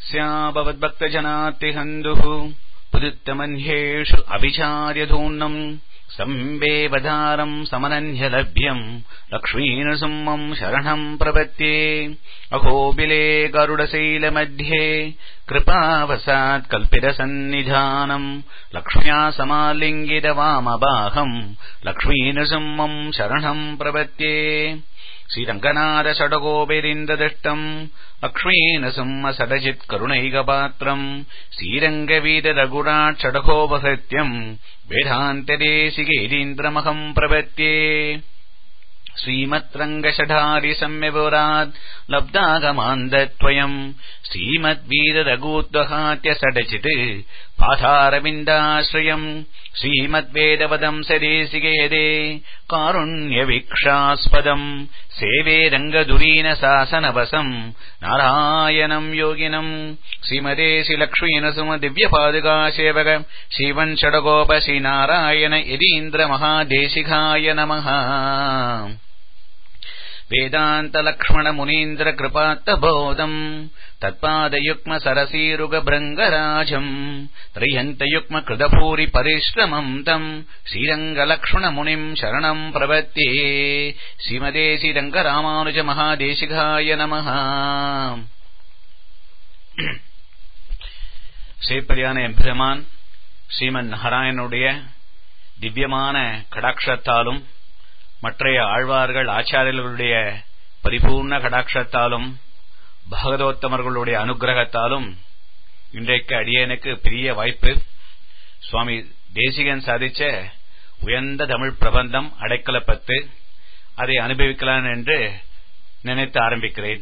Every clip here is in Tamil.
स्याभवद्भक्तजनातिहन्दुः पुरुत्तमन्येषु अभिचार्यधूर्णम् सम्बेवधारम् समनन्यलभ्यम् लक्ष्मीनृसिंहम् शरणम् प्रपत्ये अहोबिले गरुडशैलमध्ये कृपावसात् कल्पितसन्निधानम् लक्ष्म्या समालिङ्गितवामबाहम् लक्ष्मीनृसिंहम् शरणम् प्रपत्ये श्रीरङ्गनाथ षडगोपिरिन्ददृष्टम् लक्ष्मीनसिंह सडचित्करुणैकपात्रम् श्रीरङ्गवीतरघुराट् षडगोपहृत्यम् वेदान्तदेशिकेरीन्द्रमहम् प्रपत्ये श्रीमद्रङ्गषढारिसम्यपुरात् लब्धागमान्दत्वयम् श्रीमद्वीररघूद्वहात्य सडचित् पाथारविन्दाश्रयम् श्रीमद्वेदपदम् सदेशिकेदे कारुण्यवीक्षास्पदम् सेवे रङ्गधुरीनशासनवसम् नारायणम् योगिनम् श्रीमदे श्रीलक्ष्मीनसुमदिव्यपादुकासेवक श्रीवन् षडगोप श्रीनारायण यदीन्द्रमहादेशिकाय नमः वेदान्तलक्ष्मणमुनीन्द्रकृपात्तबोधम् तत्पादयुग्म सरसीरुगभृङ्गराजम् त्रयन्तयुग्मकृतभूरि परिश्रमम् तम् श्रीरङ्गलक्ष्मणमुनिम् शरणम् प्रपत्ये श्रीमदे श्रीरङ्गरामानुजमहादेशिकाय नमः ஸ்ரீப்பரியான எம்பெருமான் ஸ்ரீமன் நாராயணனுடைய திவ்யமான கடாட்சத்தாலும் மற்றைய ஆழ்வார்கள் ஆச்சாரியர்களுடைய பரிபூர்ண கடாட்சத்தாலும் பகவதோத்தமர்களுடைய அனுகிரகத்தாலும் இன்றைக்கு அடியனுக்கு பெரிய வாய்ப்பு சுவாமி தேசிகன் சாதிச்ச உயர்ந்த தமிழ் பிரபந்தம் அடைக்கலப்பத்து அதை அனுபவிக்கலாம் என்று நினைத்து ஆரம்பிக்கிறேன்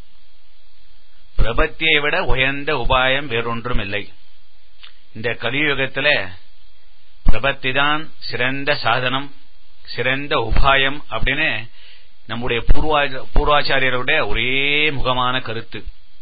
பிரபத்தியை விட உயர்ந்த உபாயம் வேறொன்றும் இல்லை இந்த கலியுகத்தில் பிரபத்தி தான் சிறந்த சாதனம் சிறந்த உபாயம் அப்படின்னு நம்முடைய பூர்வாச்சாரியர்களுடைய ஒரே முகமான கருத்து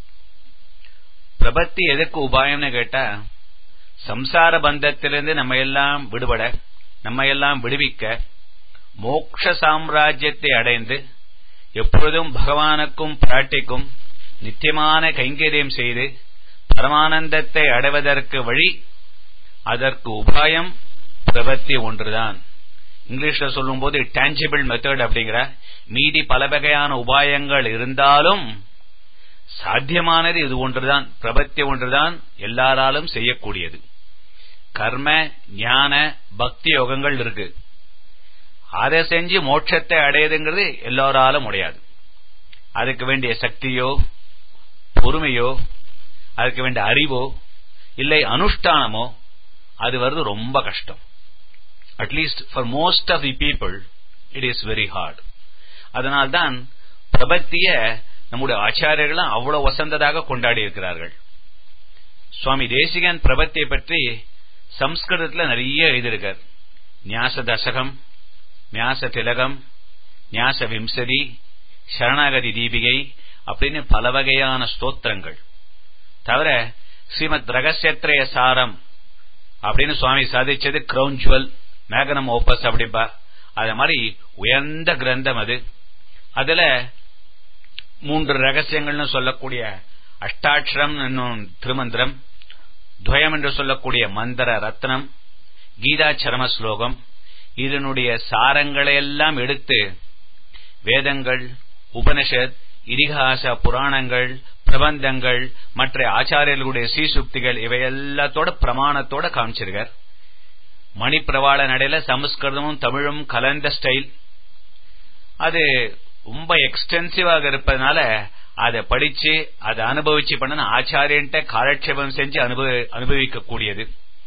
பிரபத்தி எதற்கு உபாயம்னு கேட்டா சம்சார பந்தத்திலிருந்து நம்ம எல்லாம் விடுபட நம்ம எல்லாம் விடுவிக்க மோக்ஷ சாம்ராஜ்யத்தை அடைந்து எப்பொழுதும் பகவானுக்கும் பிராட்டிக்கும் நித்தியமான கைங்கரியம் செய்து பரமானந்தத்தை அடைவதற்கு வழி அதற்கு உபாயம் பிரபத்தி ஒன்றுதான் இங்கிலீஷ்ல சொல்லும் போது டான்ஜிபிள் மெத்தட் அப்படிங்கிற மீதி பல வகையான உபாயங்கள் இருந்தாலும் சாத்தியமானது இது ஒன்றுதான் பிரபத்தி ஒன்றுதான் எல்லாராலும் செய்யக்கூடியது கர்ம ஞான பக்தி யோகங்கள் இருக்கு அதை செஞ்சு மோட்சத்தை அடையுதுங்கிறது எல்லோராலும் முடியாது அதுக்கு வேண்டிய சக்தியோ பொறுமையோ அதுக்கு வேண்டிய அறிவோ இல்லை அனுஷ்டானமோ அது வருது ரொம்ப கஷ்டம் at least for most of the people it is very hard அதனால்தான் பிரபத்திய நம்முடைய ஆச்சாரியர்களும் அவ்வளவு வசந்ததாக கொண்டாடி இருக்கிறார்கள் சுவாமி தேசிகன் பிரபத்தியை பற்றி சம்ஸ்கிருதத்தில் நிறைய எழுதியிருக்கார் ஞாச தசகம் ஞாச திலகம் ஞாச விம்சதி சரணாகதி தீபிகை அப்படின்னு பல வகையான ஸ்தோத்திரங்கள் தவிர ஸ்ரீமத் ரகசியத்ரய சாரம் அப்படின்னு சுவாமி சாதிச்சது கிரௌன் ஜுவல் மேகனம் ஓப்பஸ் அப்படிப்பா அது மாதிரி உயர்ந்த கிரந்தம் அது அதுல மூன்று ரகசியங்கள்னு சொல்லக்கூடிய அஷ்டாட்சரம் என்னும் திருமந்திரம் துவயம் என்று சொல்லக்கூடிய மந்திர ரத்னம் கீதாச்சரம ஸ்லோகம் இதனுடைய சாரங்களை எல்லாம் எடுத்து வேதங்கள் உபனிஷத் இதிகாச புராணங்கள் பிரபந்தங்கள் மற்ற ஆச்சாரியர்களுடைய சீசுக்திகள் இவை எல்லாத்தோட பிரமாணத்தோட காமிச்சிருக்கார் மணிப்பிரவாள நடையில சமஸ்கிருதமும் தமிழும் கலந்த ஸ்டைல் அது ரொம்ப எக்ஸ்டென்சிவாக இருப்பதனால அதை படிச்சு அதை அனுபவிச்சு பண்ண ஆச்சாரியன்ட்ட காலட்சேபம் செஞ்சு அனுபவிக்க கூடியது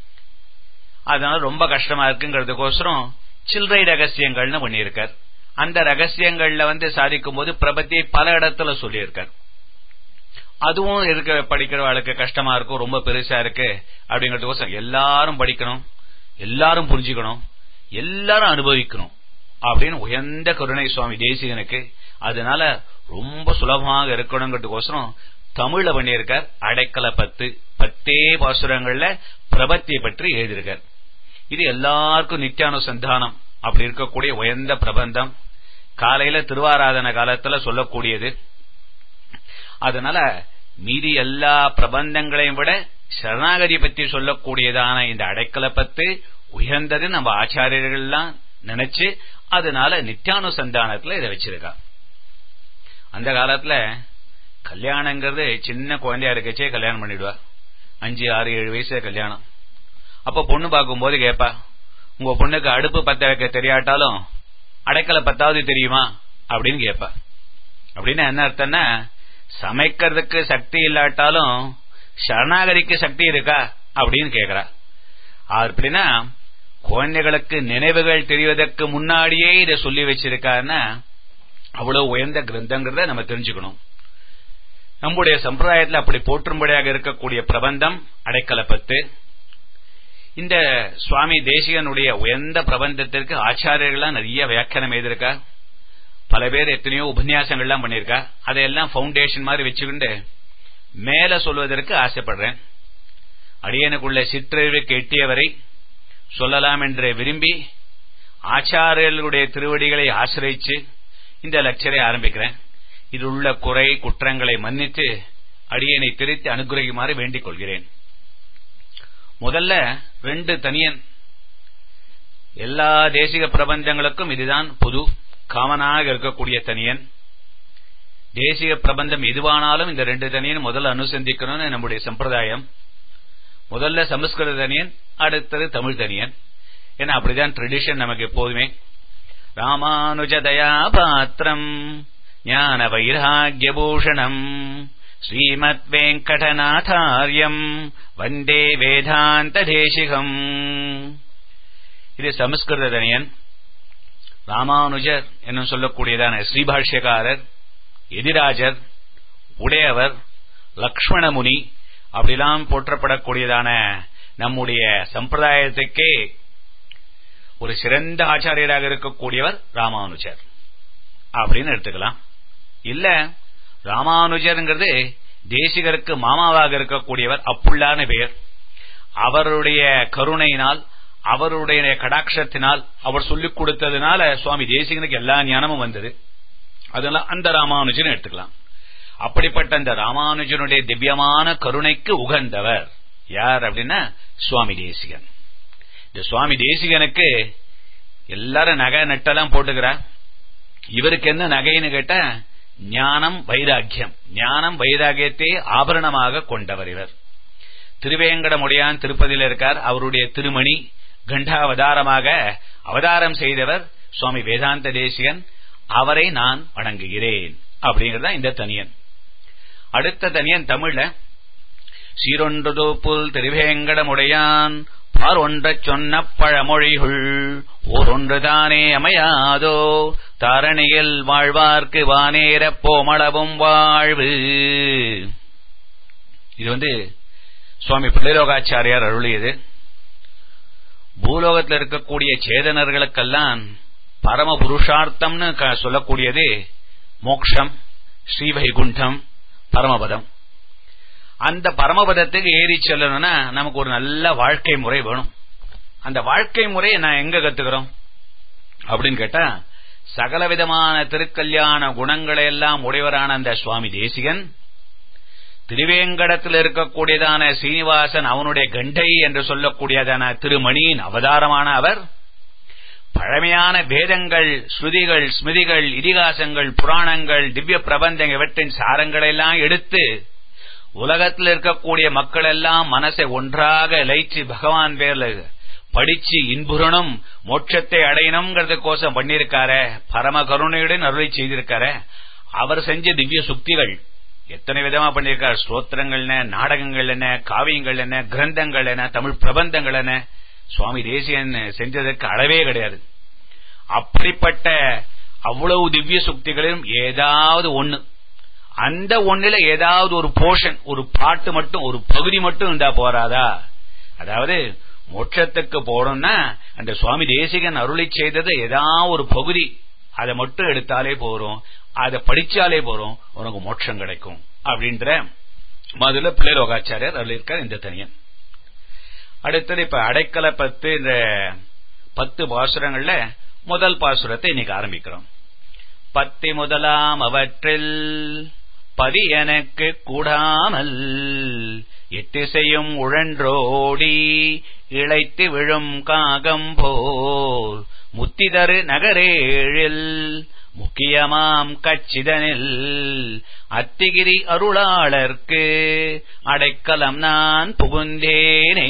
அதனால ரொம்ப கஷ்டமா இருக்குங்கிறதுக்கோசரம் சில்லறை ரகசியங்கள்னு பண்ணியிருக்கார் அந்த ரகசியங்கள்ல வந்து சாதிக்கும் போது பிரபத்தியை பல இடத்துல சொல்லியிருக்கார் அதுவும் இருக்க படிக்கிறவளுக்கு கஷ்டமா இருக்கும் ரொம்ப பெருசா இருக்கு அப்படிங்கறதுக்கோசரம் எல்லாரும் படிக்கணும் எல்லாரும் புரிஞ்சுக்கணும் எல்லாரும் அனுபவிக்கணும் அப்படின்னு உயர்ந்த கருணை சுவாமி தேசிகனுக்கு அதனால ரொம்ப சுலபமாக இருக்கணுங்கிறதுக்கோசரம் தமிழ்ல பண்ணியிருக்கார் அடைக்கல பத்து பத்தே பாசுரங்கள்ல பிரபத்தியை பற்றி எழுதியிருக்கார் இது எல்லாருக்கும் நித்தியானுசந்தானம் அப்படி இருக்கக்கூடிய உயர்ந்த பிரபந்தம் காலையில திருவாராதன காலத்துல சொல்லக்கூடியது அதனால மீதி எல்லா பிரபந்தங்களையும் விட சரணாகதி பத்தி சொல்லக்கூடியதான இந்த அடைக்கல பத்து உயர்ந்தது நம்ம ஆச்சாரியர்கள்லாம் நினைச்சு அதனால நித்தியானுசந்தானத்துல இதை வச்சிருக்கா அந்த காலத்துல கல்யாணங்கிறது சின்ன குழந்தையா இருக்கச்சே கல்யாணம் பண்ணிடுவா அஞ்சு ஆறு ஏழு வயசு கல்யாணம் அப்ப பொண்ணு பார்க்கும்போது கேப்பா உங்க பொண்ணுக்கு அடுப்பு பத்த வைக்க தெரியாட்டாலும் அடைக்கல பத்தாவது தெரியுமா அப்படின்னு கேப்பா அப்படின்னு என்ன அர்த்தம்னா சமைக்கிறதுக்கு சக்தி இல்லாட்டாலும் சரணாகதிக்கு சக்தி இருக்கா அப்படின்னு கேக்குறா அப்படின்னா குழந்தைகளுக்கு நினைவுகள் தெரிவதற்கு முன்னாடியே இதை சொல்லி வச்சிருக்காருன்னா அவ்வளவு உயர்ந்த கிரந்தங்கிறத நம்ம தெரிஞ்சுக்கணும் நம்முடைய சம்பிரதாயத்தில் அப்படி போற்றும்படியாக இருக்கக்கூடிய பிரபந்தம் அடைக்கலப்பத்து இந்த சுவாமி தேசிகனுடைய உயர்ந்த பிரபந்தத்திற்கு ஆச்சாரியர்கள்லாம் நிறைய வியாக்கியானம் எழுதியிருக்கா பல பேர் எத்தனையோ உபன்யாசங்கள்லாம் பண்ணியிருக்கா அதையெல்லாம் பவுண்டேஷன் மாதிரி வச்சுக்கிண்டு மேல சொல்வதற்கு ஆசைப்படுறேன் அடியனுக்குள்ள சிற்றறிவுக்கு எட்டியவரை சொல்லலாம் என்று விரும்பி ஆச்சாரியர்களுடைய திருவடிகளை ஆசிரியிச்சு இந்த லெக்சரை ஆரம்பிக்கிறேன் இது உள்ள குறை குற்றங்களை மன்னித்து அடியனை திருத்தி அனுகிரகிக்குமாறு வேண்டிக் கொள்கிறேன் முதல்ல ரெண்டு தனியன் எல்லா தேசிக பிரபஞ்சங்களுக்கும் இதுதான் பொது காமனாக இருக்கக்கூடிய தனியன் தேசிய பிரபந்தம் எதுவானாலும் இந்த ரெண்டு தனியன் முதல்ல அனுசந்திக்கணும்னு நம்முடைய சம்பிரதாயம் முதல்ல சமஸ்கிருத தனியன் அடுத்தது தமிழ் தனியன் ஏன்னா அப்படிதான் ட்ரெடிஷன் நமக்கு எப்போதுமே ராமானுஜதயா பாத்திரம் ஞான வைராகியபூஷணம் ஸ்ரீமத் வெங்கடநாதாரியம் வந்தே வேதாந்த தேசிகம் இது சமஸ்கிருத தனியன் ராமானுஜர் என்னும் சொல்லக்கூடியதான ஸ்ரீபாஷ்யக்காரர் எதிராஜர் உடையவர் லக்ஷ்மணமுனி அப்படிலாம் போற்றப்படக்கூடியதான நம்முடைய சம்பிரதாயத்துக்கே ஒரு சிறந்த ஆச்சாரியராக இருக்கக்கூடியவர் ராமானுஜர் அப்படின்னு எடுத்துக்கலாம் இல்ல ராமானுஜர்ங்கிறது தேசிகருக்கு மாமாவாக இருக்கக்கூடியவர் அப்புள்ளான பெயர் அவருடைய கருணையினால் அவருடைய கடாட்சத்தினால் அவர் சொல்லிக் கொடுத்ததுனால சுவாமி தேசிகனுக்கு எல்லா ஞானமும் வந்தது அதனால அந்த ராமானுஜன் எடுத்துக்கலாம் அப்படிப்பட்ட அந்த ராமானுஜனுடைய திவ்யமான கருணைக்கு உகந்தவர் யார் அப்படின்னா சுவாமி தேசிகன் இந்த சுவாமி தேசிகனுக்கு எல்லாரும் நகை நட்டெல்லாம் போட்டுக்கிறார் இவருக்கு என்ன நகைன்னு கேட்டா ஞானம் வைராக்கியம் ஞானம் வைராக்கியத்தை ஆபரணமாக கொண்டவர் இவர் திருவேங்கடமுடையான் திருப்பதியில் இருக்கார் அவருடைய திருமணி கண்டாவதாரமாக அவதாரம் செய்தவர் சுவாமி வேதாந்த தேசிகன் அவரை நான் வணங்குகிறேன் அப்படிங்கறத இந்த தனியன் அடுத்த தனியன் தமிழ்ல சீரொன்று புல் திருவேங்கடமுடையான் பார் ஒன்ற சொன்ன பழமொழிகள் ஓரொன்று தானே அமையாதோ தாரணியில் வாழ்வார்க்கு வானேர போமளவும் வாழ்வு இது வந்து சுவாமி பிள்ளைலோகாச்சாரியார் அருளியது பூலோகத்தில் இருக்கக்கூடிய சேதனர்களுக்கெல்லாம் பரம புருஷார்த்தம்னு சொல்லக்கூடியது மோக்ஷம் ஸ்ரீவைகுண்டம் பரமபதம் அந்த பரமபதத்துக்கு ஏறி செல்லணும்னா நமக்கு ஒரு நல்ல வாழ்க்கை முறை வேணும் அந்த வாழ்க்கை முறையை நான் எங்க கத்துக்கிறோம் அப்படின்னு கேட்டா சகல விதமான திருக்கல்யாண குணங்களை எல்லாம் உடையவரான அந்த சுவாமி தேசிகன் திருவேங்கடத்தில் இருக்கக்கூடியதான சீனிவாசன் அவனுடைய கண்டை என்று சொல்லக்கூடியதான திருமணியின் அவதாரமான அவர் பழமையான வேதங்கள் ஸ்ருதிகள் ஸ்மிருதிகள் இதிகாசங்கள் புராணங்கள் திவ்ய பிரபந்தங்கள் இவற்றின் சாரங்களை எல்லாம் எடுத்து உலகத்தில் இருக்கக்கூடிய மக்கள் எல்லாம் மனசை ஒன்றாக லைச்சு பகவான் பேர்ல படிச்சு இன்புறணும் மோட்சத்தை அடையணுங்கிறதுக்கோசம் பண்ணிருக்கார பரம கருணையுடன் அருளை செய்திருக்கார அவர் செஞ்ச திவ்ய சுக்திகள் எத்தனை விதமா பண்ணிருக்கார் ஸ்தோத்திரங்கள் என்ன நாடகங்கள் என்ன காவியங்கள் என்ன கிரந்தங்கள் என்ன தமிழ் பிரபந்தங்கள் என்ன சுவாமி தேசியன் செஞ்சதற்கு அளவே கிடையாது அப்படிப்பட்ட அவ்வளவு திவ்ய சுக்திகளிலும் ஏதாவது ஒண்ணு அந்த ஒண்ணுல ஏதாவது ஒரு போர்ஷன் ஒரு பாட்டு மட்டும் ஒரு பகுதி மட்டும் இருந்தா போறாதா அதாவது மோட்சத்துக்கு போனோம்னா அந்த சுவாமி தேசிகன் அருளை செய்தது ஏதாவது ஒரு பகுதி அதை மட்டும் எடுத்தாலே போறோம் அதை படிச்சாலே போறோம் உனக்கு மோட்சம் கிடைக்கும் அப்படின்ற முதல்ல பிள்ளைரோகாச்சாரியர் அருளிருக்கார் இந்த தனியன் அடுத்தது இப்ப அடைக்கல பத்து இந்த பத்து பாசுரங்கள்ல முதல் பாசுரத்தை இன்னைக்கு ஆரம்பிக்கிறோம் பத்தி முதலாம் அவற்றில் பதி எனக்கு கூடாமல் எட்டிசையும் உழன்றோடி இழைத்து விழும் காகம் போல் முத்திதரு நகரேழில் முக்கியமாம் கச்சிதனில் அத்திகிரி அருளாளர்க்கு அடைக்கலம் நான் புகுந்தேனே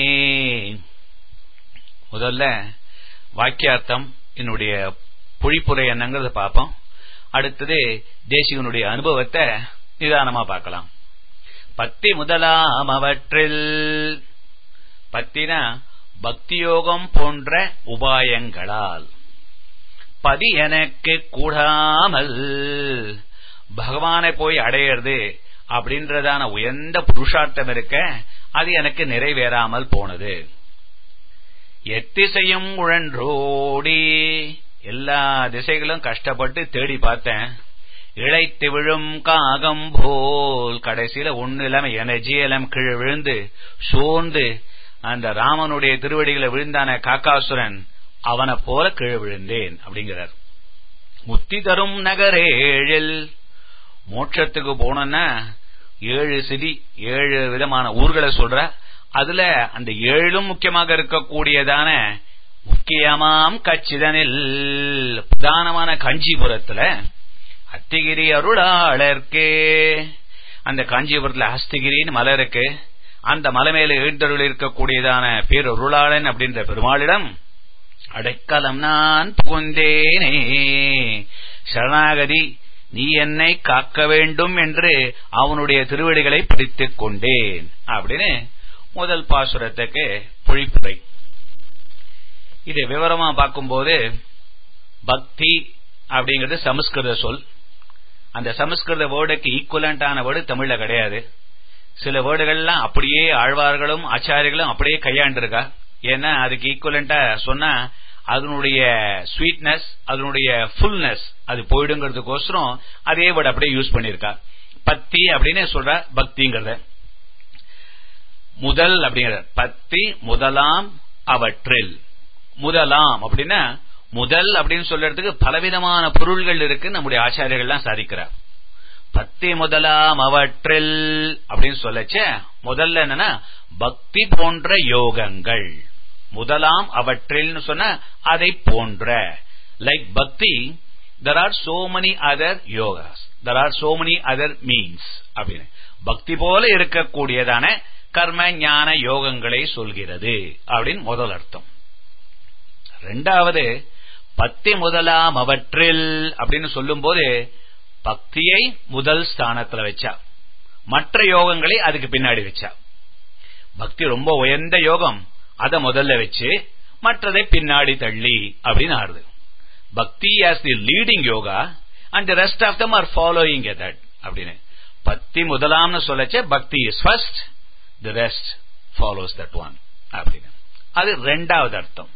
முதல்ல வாக்கியார்த்தம் என்னுடைய பொழிப்புரை என்னங்கிறத பார்ப்போம் அடுத்தது தேசிகனுடைய அனுபவத்தை நிதானமா பார்க்கலாம் பத்தி முதலாம் அவற்றில் பத்தினா பக்தியோகம் போன்ற உபாயங்களால் பதி எனக்கு கூடாமல் பகவானை போய் அடையிறது அப்படின்றதான உயர்ந்த புருஷார்த்தம் இருக்க அது எனக்கு நிறைவேறாமல் போனது எத்திசையும் உழன்றோடி எல்லா திசைகளும் கஷ்டப்பட்டு தேடி பார்த்தேன் இழைத்து விழும் காகம் போல் கடைசியில ஒண்ணு இல்லாம எனர்ஜி எல்லாம் கீழே விழுந்து சோர்ந்து அந்த ராமனுடைய திருவடிகளை விழுந்தான காக்காசுரன் அவனை போல கீழே விழுந்தேன் அப்படிங்கிறார் முத்தி தரும் நகரேழில் மோட்சத்துக்கு போனோம்னா ஏழு சிதி ஏழு விதமான ஊர்களை சொல்ற அதுல அந்த ஏழும் முக்கியமாக இருக்கக்கூடியதான முக்கியமாம் கச்சிதனில் பிரதானமான காஞ்சிபுரத்துல அத்திகிரி அருளாளர்க்கே அந்த காஞ்சிபுரத்துல ஹஸ்திகிரின்னு மலை இருக்கு அந்த மலை மேல எழுந்தருள் இருக்கக்கூடியதான பேரருளாளன் அப்படின்ற பெருமாளிடம் அடைக்கலம் நான் புகுந்தேனே சரணாகதி நீ என்னை காக்க வேண்டும் என்று அவனுடைய திருவடிகளை பிடித்துக் கொண்டேன் அப்படின்னு முதல் பாசுரத்துக்கு பொழிப்புரை இதை விவரமா பார்க்கும்போது பக்தி அப்படிங்கிறது சமஸ்கிருத சொல் அந்த சமஸ்கிருத வேர்டுக்கு ஈக்குவலண்டான வேர்டு தமிழ்ல கிடையாது சில வேர்டுகள்லாம் அப்படியே ஆழ்வார்களும் ஆச்சாரியர்களும் அப்படியே கையாண்டிருக்கா ஏன்னா அதுக்கு ஈக்குவலண்டா சொன்னா அதனுடைய ஸ்வீட்னஸ் அதனுடைய ஃபுல்னஸ் அது போயிடுங்கிறதுக்கோசரம் அதே வேர்டு அப்படியே யூஸ் பண்ணிருக்கா பத்தி அப்படின்னு சொல்ற பக்திங்கிறத முதல் அப்படிங்கிற பத்தி முதலாம் அவற்றில் முதலாம் அப்படின்னா முதல் அப்படின்னு சொல்றதுக்கு பலவிதமான பொருள்கள் இருக்கு நம்முடைய ஆச்சாரியர்கள்லாம் சாதிக்கிறார் பத்தி முதலாம் அவற்றில் அப்படின்னு சொல்லச்ச முதல்ல என்னன்னா பக்தி போன்ற யோகங்கள் முதலாம் அவற்றில் சொன்ன அதை போன்ற like bhakti there are so many other yogas there are so many other means அப்படின்னு பக்தி போல இருக்கக்கூடியதான கர்ம ஞான யோகங்களை சொல்கிறது அப்படின்னு முதல் அர்த்தம் ரெண்டாவது பக்தி முதலாம் அவற்றில் அப்படின்னு சொல்லும் போது பக்தியை முதல் ஸ்தானத்துல வச்சா மற்ற யோகங்களை அதுக்கு பின்னாடி வச்சா பக்தி ரொம்ப உயர்ந்த யோகம் அத முதல்ல வச்சு மற்றதை பின்னாடி தள்ளி அப்படின்னு ஆறுது bhakti as the leading yoga and rest of them are following that அப்படின்னு பக்தி முதலாம்னு சொல்லச்சே bhakti is first the rest follows that one அப்படின்னு அது ரெண்டாவது அர்த்தம்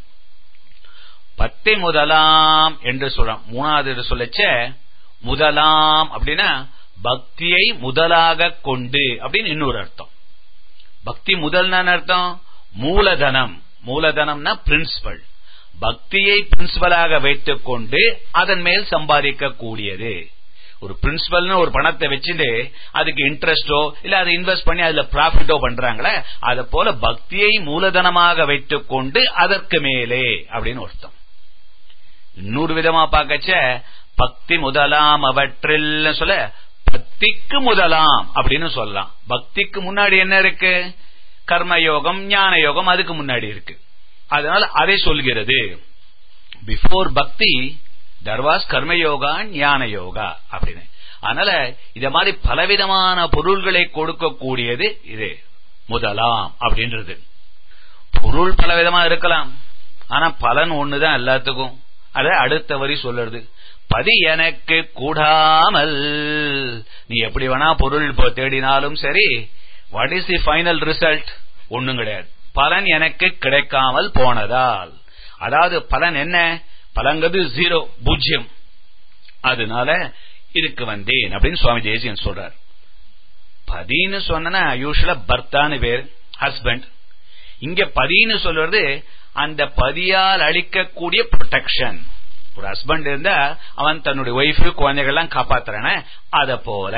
பத்தி முதலாம் என்று சொல்றோம் மூணாவது சொல்லச்ச முதலாம் அப்படின்னா பக்தியை முதலாக கொண்டு அப்படின்னு இன்னொரு அர்த்தம் பக்தி முதல்னா அர்த்தம் மூலதனம் மூலதனம்னா பிரின்சிபல் பக்தியை பிரின்சிபலாக வைத்துக் கொண்டு அதன் மேல் சம்பாதிக்க கூடியது ஒரு பிரின்சிபல்னு ஒரு பணத்தை வச்சுட்டு அதுக்கு இன்ட்ரெஸ்டோ இல்ல அதை இன்வெஸ்ட் பண்ணி அதுல ப்ராஃபிட்டோ பண்றாங்களே அத போல பக்தியை மூலதனமாக வைத்துக் கொண்டு அதற்கு மேலே அப்படின்னு அர்த்தம் இன்னொரு விதமா பார்க்கச்ச பக்தி முதலாம் அவற்றில் சொல்ல பக்திக்கு முதலாம் அப்படின்னு சொல்லலாம் பக்திக்கு முன்னாடி என்ன இருக்கு கர்மயோகம் ஞான யோகம் அதுக்கு முன்னாடி இருக்கு அதனால அதை சொல்கிறது பிஃபோர் பக்தி தர்வாஸ் கர்மயோகா ஞான யோகா அப்படின்னு அதனால இத மாதிரி பலவிதமான பொருள்களை கொடுக்கக்கூடியது இது முதலாம் அப்படின்றது பொருள் பலவிதமா இருக்கலாம் ஆனா பலன் ஒண்ணுதான் எல்லாத்துக்கும் அத அடுத்த வரி சொல்லுறது பதி எனக்கு கூடாமல் நீ எப்படி வேணா பொருள் தேடினாலும் சரி what is the final result ஒண்ணும் கிடையாது பலன் எனக்கு கிடைக்காமல் போனதால் அதாவது பலன் என்ன பலங்கிறது ஜீரோ பூஜ்யம் அதனால இதுக்கு வந்தேன் அப்படின்னு சுவாமி தேசியன் சொல்றார் பதின்னு சொன்னா யூஸ்வலா பர்த்தான்னு பேர் ஹஸ்பண்ட் இங்க பதின்னு சொல்றது அந்த பதியால் அளிக்கக்கூடிய ப்ரொடெக்ஷன் ஒரு ஹஸ்பண்ட் இருந்தா அவன் தன்னுடைய ஒய்ஃபு குழந்தைகள்லாம் காப்பாத்துறான அத போல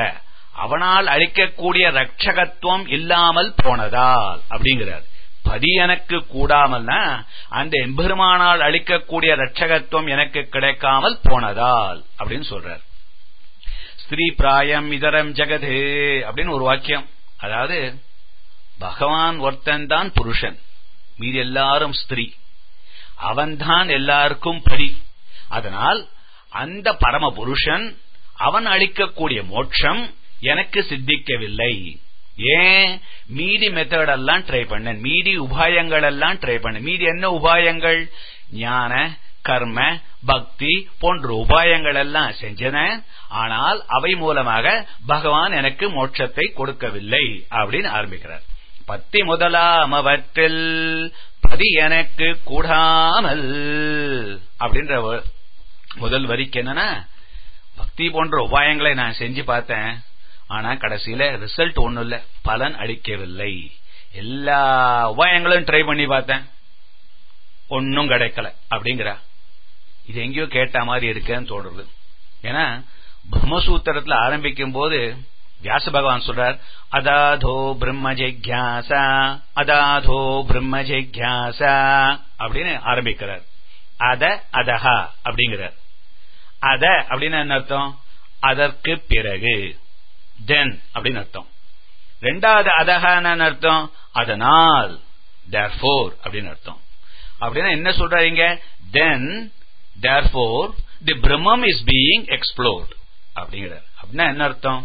அவனால் அளிக்கக்கூடிய ரட்சகத்துவம் இல்லாமல் போனதால் அப்படிங்கிறார் பதி எனக்கு கூடாமல்னா அந்த எம்பெருமானால் அளிக்கக்கூடிய ரட்சகத்துவம் எனக்கு கிடைக்காமல் போனதால் அப்படின்னு சொல்றார் ஸ்திரீ பிராயம் இதரம் ஜெகதே அப்படின்னு ஒரு வாக்கியம் அதாவது பகவான் ஒருத்தன் தான் புருஷன் மீது எல்லாரும் ஸ்திரீ அவன்தான் எல்லாருக்கும் படி அதனால் அந்த பரம புருஷன் அவன் அளிக்கக்கூடிய மோட்சம் எனக்கு சித்திக்கவில்லை ஏன் மீதி மெத்தட் எல்லாம் ட்ரை பண்ணேன் மீதி உபாயங்கள் எல்லாம் ட்ரை பண்ணேன் மீதி என்ன உபாயங்கள் ஞான கர்ம பக்தி போன்ற உபாயங்கள் எல்லாம் செஞ்சன ஆனால் அவை மூலமாக பகவான் எனக்கு மோட்சத்தை கொடுக்கவில்லை அப்படின்னு ஆரம்பிக்கிறார் பத்தி முதலாம் அவற்றில் பதி எனக்கு கூடாமல் அப்படின்ற முதல் வரிக்கு என்னன்னா பக்தி போன்ற உபாயங்களை நான் செஞ்சு பார்த்தேன் ஆனா கடைசியில ரிசல்ட் ஒண்ணும் இல்ல பலன் அளிக்கவில்லை எல்லா உபாயங்களும் ட்ரை பண்ணி பார்த்தேன் ஒன்னும் கிடைக்கல அப்படிங்கிறா இது எங்கேயோ கேட்ட மாதிரி இருக்கேன்னு தோடுறது ஏன்னா பிரம்மசூத்திரத்துல ஆரம்பிக்கும் போது வியாச பகவான் சொல்றார் அதாதோ பிரம்ம ஜெக்யாசா அதாதோ பிரம்ம ஜெக்யாசா அப்படின்னு ஆரம்பிக்கிறார் அத அதஹா அப்படிங்கிறார் அத அப்படின்னு என்ன அர்த்தம் அதற்கு பிறகு தென் அப்படின்னு அர்த்தம் ரெண்டாவது அதகான்னு அர்த்தம் அதனால் தேர்ஃபோர் அப்படின்னு அர்த்தம் அப்படின்னா என்ன சொல்றாங்க தென் தேர்ஃபோர் தி பிரம்மம் இஸ் பீயிங் எக்ஸ்ப்ளோர்ட் அப்படிங்கிறார் அப்படின்னா என்ன அர்த்தம்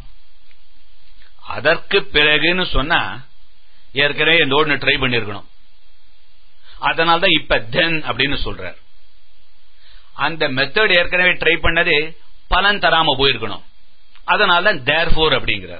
அதற்கு பிறகுன்னு சொன்னா ஏற்கனவே இந்த ஒன்று ட்ரை பண்ணிருக்கணும் அதனால்தான் இப்ப தென் அப்படின்னு சொல்றார் அந்த மெத்தட் ஏற்கனவே ட்ரை பண்ணது பலன் தராம போயிருக்கணும் அதனால தான் தேர்ஃபோர் அப்படிங்கிறார்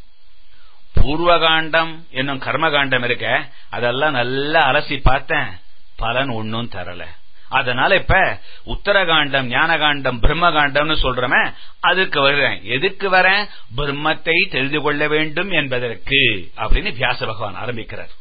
பூர்வகாண்டம் என்னும் கர்மகாண்டம் இருக்க அதெல்லாம் நல்லா அலசி பார்த்தேன் பலன் ஒன்னும் தரல அதனால இப்ப உத்தரகாண்டம் ஞானகாண்டம் பிரம்மகாண்டம்னு சொல்றமே அதுக்கு வரேன் எதுக்கு வரேன் பிரம்மத்தை தெரிந்து கொள்ள வேண்டும் என்பதற்கு அப்படின்னு வியாச பகவான் ஆரம்பிக்கிறார்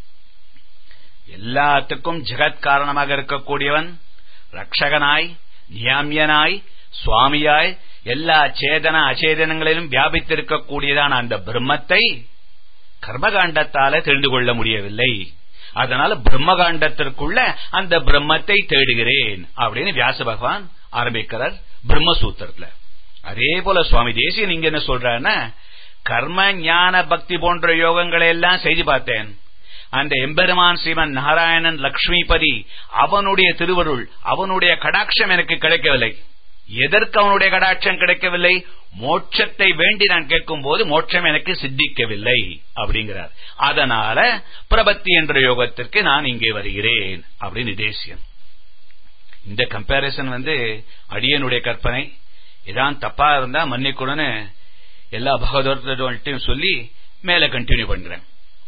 எல்லாத்துக்கும் ஜெகத் காரணமாக இருக்கக்கூடியவன் ரக்ஷகனாய் நியாமியனாய் சுவாமியாய் எல்லா சேதன அச்சேதனங்களிலும் வியாபித்திருக்கக்கூடியதான அந்த பிரம்மத்தை கர்மகாண்டத்தால தெரிந்து கொள்ள முடியவில்லை அதனால பிரம்மகாண்டத்திற்குள்ள அந்த பிரம்மத்தை தேடுகிறேன் அப்படின்னு வியாச பகவான் ஆரம்பிக்கிறார் பிரம்மசூத்திரத்துல அதே போல சுவாமி தேசிய நீங்க என்ன சொல்றாருன்னா கர்ம ஞான பக்தி போன்ற யோகங்களை எல்லாம் செய்து பார்த்தேன் அந்த எம்பெருமான் ஸ்ரீமன் நாராயணன் லக்ஷ்மிபதி அவனுடைய திருவருள் அவனுடைய கடாட்சம் எனக்கு கிடைக்கவில்லை எதற்கு அவனுடைய கடாட்சம் கிடைக்கவில்லை மோட்சத்தை வேண்டி நான் கேட்கும் போது மோட்சம் எனக்கு சித்திக்கவில்லை அப்படிங்கிறார் அதனால பிரபத்தி என்ற யோகத்திற்கு நான் இங்கே வருகிறேன் அப்படின்னு தேசியம் இந்த கம்பாரிசன் வந்து அடியனுடைய கற்பனை இதான் தப்பா இருந்தா மன்னிக்கூடன்னு எல்லா பகவதத்தையும் சொல்லி மேல கண்டினியூ பண்றேன்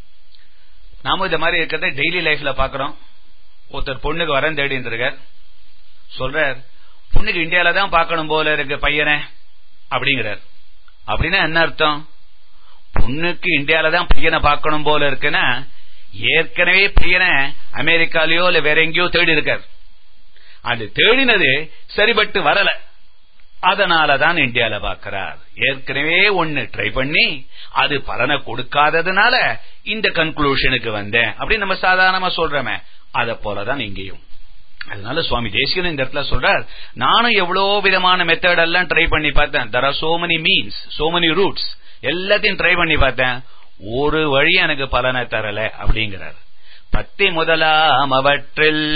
நாம இந்த மாதிரி இருக்கிறத டெய்லி லைஃப்ல பாக்குறோம் ஒருத்தர் பொண்ணுக்கு வரேன் தேடிட்டு இருக்கார் சொல்றார் பொண்ணுக்கு இந்தியால தான் பார்க்கணும் போல இருக்கு பையனை அப்படிங்கிறார் அப்படின்னா என்ன அர்த்தம் பொண்ணுக்கு இந்தியால தான் பையனை பார்க்கணும் போல இருக்குன்னா ஏற்கனவே பையனை அமெரிக்காலயோ இல்ல வேற எங்கேயோ தேடி இருக்கார் அது தேடினது சரிபட்டு வரல அதனாலதான் இந்தியால பாக்கிறார் ஏற்கனவே ஒன்னு ட்ரை பண்ணி அது பலனை கொடுக்காததுனால இந்த கன்க்ளூஷனுக்கு வந்தேன் அப்படின்னு நம்ம சாதாரணமா சொல்றோமே அத போலதான் இங்கேயும் அதனால சுவாமி தேசிகன் இந்த இடத்துல சொல்றார் நானும் எவ்வளவு விதமான மெத்தட் எல்லாம் ட்ரை பண்ணி பார்த்தேன் there are so many means so many routes எல்லாத்தையும் ட்ரை பண்ணி பார்த்தேன் ஒரு வழி எனக்கு பலனை தரல அப்படிங்கிறார் பக்தி முதலாம் அவற்றில்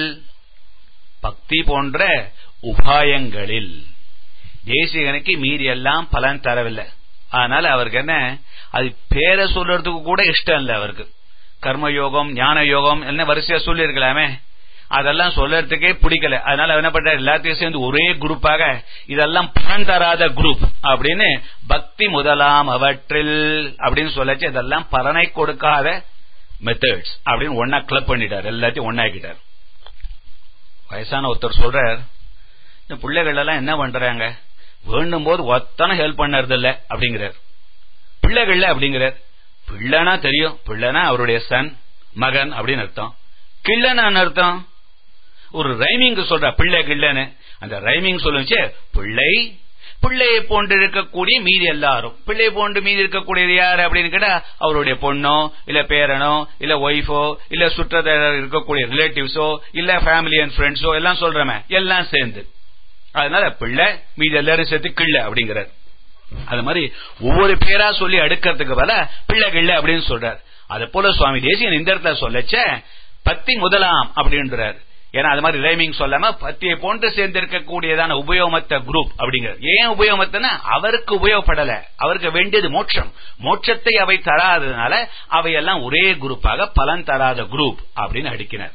பக்தி போன்ற உபாயங்களில் தேசிகனுக்கு மீறி எல்லாம் பலன் தரவில்லை அதனால அவருக்கு என்ன அது பேரை சொல்றதுக்கு கூட இஷ்டம் இல்லை அவருக்கு கர்மயோகம் ஞான யோகம் என்ன வரிசையா சொல்லிருக்கலாமே அதெல்லாம் சொல்றதுக்கே பிடிக்கல அதனால என்ன பண்ற எல்லாத்தையும் சேர்ந்து ஒரே குரூப்பாக இதெல்லாம் பலன் தராத குரூப் அப்படின்னு பக்தி முதலாம் அவற்றில் அப்படின்னு சொல்லச்சு இதெல்லாம் பலனை கொடுக்காத மெத்தட்ஸ் அப்படின்னு ஒன்னா கிளப் பண்ணிட்டார் எல்லாத்தையும் ஒன்னாக்கிட்டார் வயசான ஒருத்தர் சொல்றார் இந்த பிள்ளைகள் எல்லாம் என்ன பண்றாங்க வேண்டும் போது ஒத்தனை ஹெல்ப் பண்ணறது இல்ல அப்படிங்கிறார் பிள்ளைகள்ல அப்படிங்கிறார் பிள்ளைனா தெரியும் பிள்ளைனா அவருடைய சன் மகன் அப்படின்னு அர்த்தம் கிள்ளனான்னு அர்த்தம் ஒரு ரைமிங் சொல்ற பிள்ளை கிள்ளன்னு அந்த ரைமிங் சொல்லுச்சு பிள்ளை பிள்ளையை போன்று இருக்கக்கூடிய மீதி எல்லாரும் பிள்ளை போன்று மீதி இருக்கக்கூடியது யாரு அப்படின்னு கேட்டா அவருடைய பொண்ணோ இல்ல பேரனோ இல்ல ஒய்ஃபோ இல்ல சுற்றத்தை இருக்கக்கூடிய ரிலேட்டிவ்ஸோ இல்ல ஃபேமிலி அண்ட் ஃப்ரெண்ட்ஸோ எல்லாம் சொல்றமே எல்லாம் சேர்ந்து அதனால பிள்ளை மீதி எல்லாரும் சேர்த்து கிள்ள அப்படிங்கிறார் அது மாதிரி ஒவ்வொரு பேரா சொல்லி அடுக்கிறதுக்கு பல பிள்ளை கிள்ள அப்படின்னு சொல்றார் அது போல சுவாமி தேசியன் இந்த இடத்துல சொல்லச்ச பத்தி முதலாம் அப்படின்றார் ஏன்னா அது மாதிரி ரைமிங் சொல்லாம பத்தியை போன்று சேர்ந்திருக்கக்கூடியதான உபயோகமத்த குரூப் அப்படிங்கிறது ஏன் உபயோகமத்தனா அவருக்கு உபயோகப்படல அவருக்கு வேண்டியது மோட்சம் மோட்சத்தை அவை தராததுனால அவையெல்லாம் ஒரே குரூப்பாக பலன் தராத குரூப் அப்படின்னு அடிக்கினார்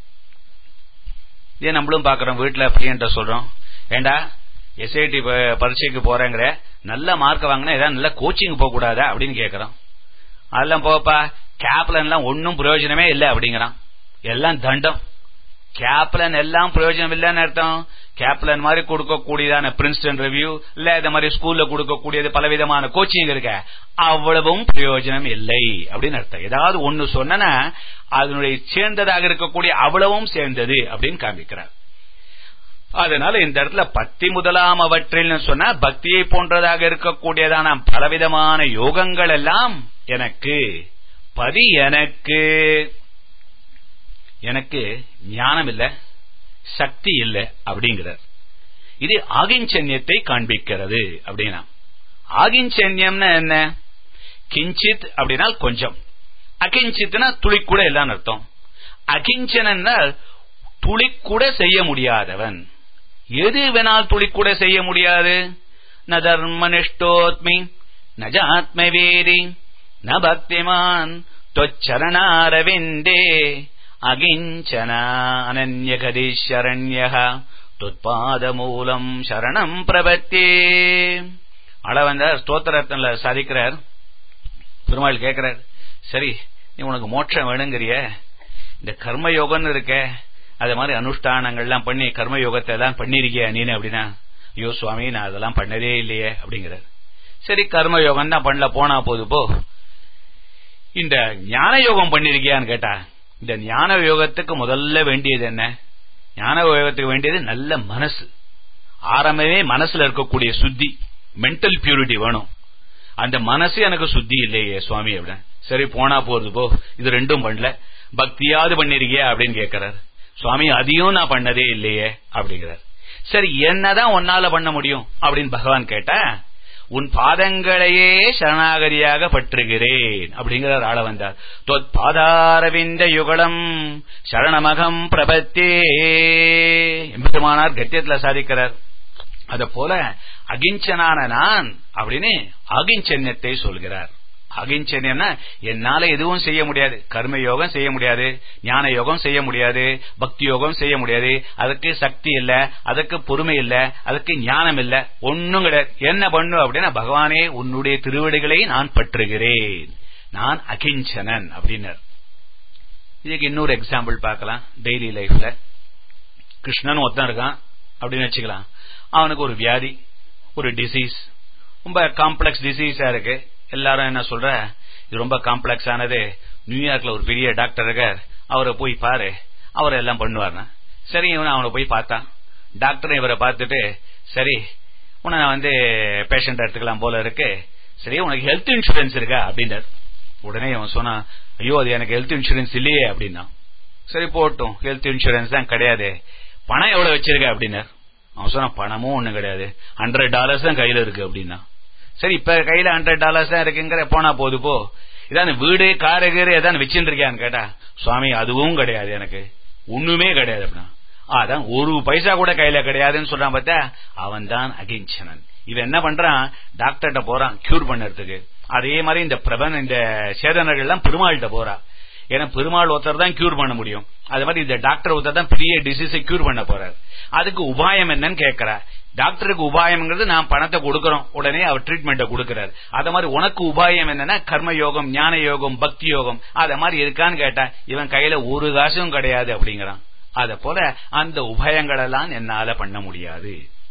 இதே நம்மளும் பாக்குறோம் வீட்டுல பையன்ட்ட சொல்றோம் ஏண்டா எஸ்ஐடி பரீட்சைக்கு போறேங்கிற நல்ல மார்க் வாங்கினா ஏதாவது நல்ல கோச்சிங் போக கூடாதா அப்படின்னு கேக்குறோம் அதெல்லாம் போப்பா கேப்லன் எல்லாம் ஒன்னும் பிரயோஜனமே இல்லை அப்படிங்கிறான் எல்லாம் தண்டம் கேப்லன் எல்லாம் பிரயோஜனம் இல்லைன்னு அர்த்தம் கேப்லன் மாதிரி கொடுக்கக்கூடியதான பிரின்ஸ்டன் ரிவ்யூ இல்ல இந்த மாதிரி ஸ்கூல்ல கொடுக்கக்கூடியது பலவிதமான கோச்சிங் இருக்க அவ்வளவும் பிரயோஜனம் இல்லை அப்படின்னு அர்த்தம் ஏதாவது ஒன்னு சொன்னா அதனுடைய சேர்ந்ததாக இருக்கக்கூடிய அவ்வளவும் சேர்ந்தது அப்படின்னு காமிக்கிறார் அதனால இந்த இடத்துல பத்தி முதலாம் அவற்றில் சொன்னா பக்தியை போன்றதாக இருக்கக்கூடியதான பலவிதமான யோகங்கள் எல்லாம் எனக்கு பதி எனக்கு எனக்கு ஞானம் இல்ல சக்தி இல்ல அப்படிங்கிறார் இது ஆகிஞ்சன்யத்தை காண்பிக்கிறது அப்படின்னா ஆகிஞ்சன்யம்னா என்ன கிஞ்சித் அப்படின்னா கொஞ்சம் அகிஞ்சித்னா துளி கூட எல்லாம் அர்த்தம் அகிஞ்சனா துளி கூட செய்ய முடியாதவன் எது வேணால் துளி கூட செய்ய முடியாது ந தர்மனிஷ்டோத்மி நஜாத்மவேதி ந பக்திமான் தொச்சரணாரவிந்தே அகிஞ்சன அனன்யகதீஷரண்ய துத்பாதமூலம் சரணம் பிரபத்தே அளவந்த ஸ்தோத்திரத்தில சாதிக்கிறார் பெருமாள் கேட்கிறார் சரி நீ உனக்கு மோட்சம் வேணுங்கிறிய இந்த கர்மயோகம்னு இருக்க அது மாதிரி அனுஷ்டானங்கள்லாம் பண்ணி கர்மயோகத்தை எல்லாம் பண்ணிருக்கிய நீனு அப்படின்னா ஐயோ சுவாமி நான் அதெல்லாம் பண்ணதே இல்லையே அப்படிங்கிறார் சரி கர்மயோகம் தான் பண்ணல போனா போது போ இந்த ஞான யோகம் பண்ணிருக்கியான்னு கேட்டா இந்த ஞான யோகத்துக்கு முதல்ல வேண்டியது என்ன ஞான யோகத்துக்கு வேண்டியது நல்ல மனசு ஆரம்பமே மனசுல இருக்கக்கூடிய சுத்தி மென்டல் பியூரிட்டி வேணும் அந்த மனசு எனக்கு சுத்தி இல்லையே சுவாமி அப்படின்னு சரி போனா போறது போ இது ரெண்டும் பண்ணல பக்தியாவது பண்ணிருக்கியா அப்படின்னு கேட்கிறார் சுவாமி அதையும் நான் பண்ணதே இல்லையே அப்படிங்கிறார் சரி என்னதான் உன்னால பண்ண முடியும் அப்படின்னு பகவான் கேட்டா உன் பாதங்களையே சரணாகதியாக பற்றுகிறேன் அப்படிங்கிறார் ஆள வந்தார் தொத் பாதாரவிந்த யுகலம் சரணமகம் பிரபத்தே எம்பெருமானார் கத்தியத்துல சாதிக்கிறார் அத போல அகிஞ்சனான நான் அப்படின்னு அகிஞ்சன்யத்தை சொல்கிறார் அகிஞ்சன்யம்னா என்னால எதுவும் செய்ய முடியாது கர்ம யோகம் செய்ய முடியாது ஞான யோகம் செய்ய முடியாது பக்தி யோகம் செய்ய முடியாது அதுக்கு சக்தி இல்ல அதுக்கு பொறுமை இல்ல அதுக்கு ஞானம் இல்ல ஒன்னும் கிடையாது என்ன பண்ணு அப்படின்னா பகவானே உன்னுடைய திருவடிகளை நான் பற்றுகிறேன் நான் அகிஞ்சனன் அப்படின்னார் இதுக்கு இன்னொரு எக்ஸாம்பிள் பார்க்கலாம் டெய்லி லைஃப்ல கிருஷ்ணன் ஒருத்தன் இருக்கான் அப்படின்னு வச்சுக்கலாம் அவனுக்கு ஒரு வியாதி ஒரு டிசீஸ் ரொம்ப காம்ப்ளெக்ஸ் டிசீஸா இருக்கு எல்லாரும் என்ன சொல்ற இது ரொம்ப காம்ப்ளெக்ஸ் ஆனது நியூயார்க்ல ஒரு பெரிய டாக்டர் இருக்கார் அவரை போய் பாரு அவர் எல்லாம் பண்ணுவார்னா சரி இவன் அவனை போய் பார்த்தான் டாக்டர் இவரை பார்த்துட்டு சரி உன்னை நான் வந்து பேஷண்ட் எடுத்துக்கலாம் போல இருக்கு சரி உனக்கு ஹெல்த் இன்சூரன்ஸ் இருக்கா அப்படின்னார் உடனே அவன் சொன்னான் ஐயோ அது எனக்கு ஹெல்த் இன்சூரன்ஸ் இல்லையே அப்படின்னா சரி போட்டும் ஹெல்த் இன்சூரன்ஸ் தான் கிடையாது பணம் எவ்வளவு வச்சிருக்க அப்படின்னார் அவன் சொன்னா பணமும் ஒண்ணும் கிடையாது ஹண்ட்ரட் டாலர்ஸ் தான் கையில இருக்கு அப்படின்னா சரி இப்ப கையில ஹண்ட்ரட் டாலர்ஸ் தான் இருக்குங்கிற போனா போது போ இதான் வீடு காரு கீரு எதான் வச்சுட்டு இருக்கியான்னு கேட்டா சுவாமி அதுவும் கிடையாது எனக்கு ஒண்ணுமே கிடையாது அப்படின்னா அதான் ஒரு பைசா கூட கையில கிடையாதுன்னு சொல்றான் பார்த்தா அவன் தான் அகிஞ்சனன் இவன் என்ன பண்றான் டாக்டர்கிட்ட போறான் கியூர் பண்ணறதுக்கு அதே மாதிரி இந்த பிரபன் இந்த சேதனர்கள் எல்லாம் பெருமாள்கிட்ட போறா ஏன்னா பெருமாள் ஒருத்தர் தான் கியூர் பண்ண முடியும் அது மாதிரி இந்த டாக்டர் ஒருத்தர் தான் பெரிய டிசீஸை கியூர் பண்ண போறாரு அதுக்கு உபாயம் என்னன்னு கேட்கிறா டாக்டருக்கு உபாயம்ங்கிறது நான் பணத்தை கொடுக்கறோம் உடனே அவர் ட்ரீட்மெண்ட்டை கொடுக்கிறார் அத மாதிரி உனக்கு உபாயம் என்னன்னா கர்ம யோகம் ஞான யோகம் பக்தி யோகம் அத மாதிரி இருக்கான்னு கேட்டா இவன் கையில ஒரு காசும் கிடையாது அப்படிங்கிறான் அத போல அந்த உபயங்கள் எல்லாம் என்னால பண்ண முடியாது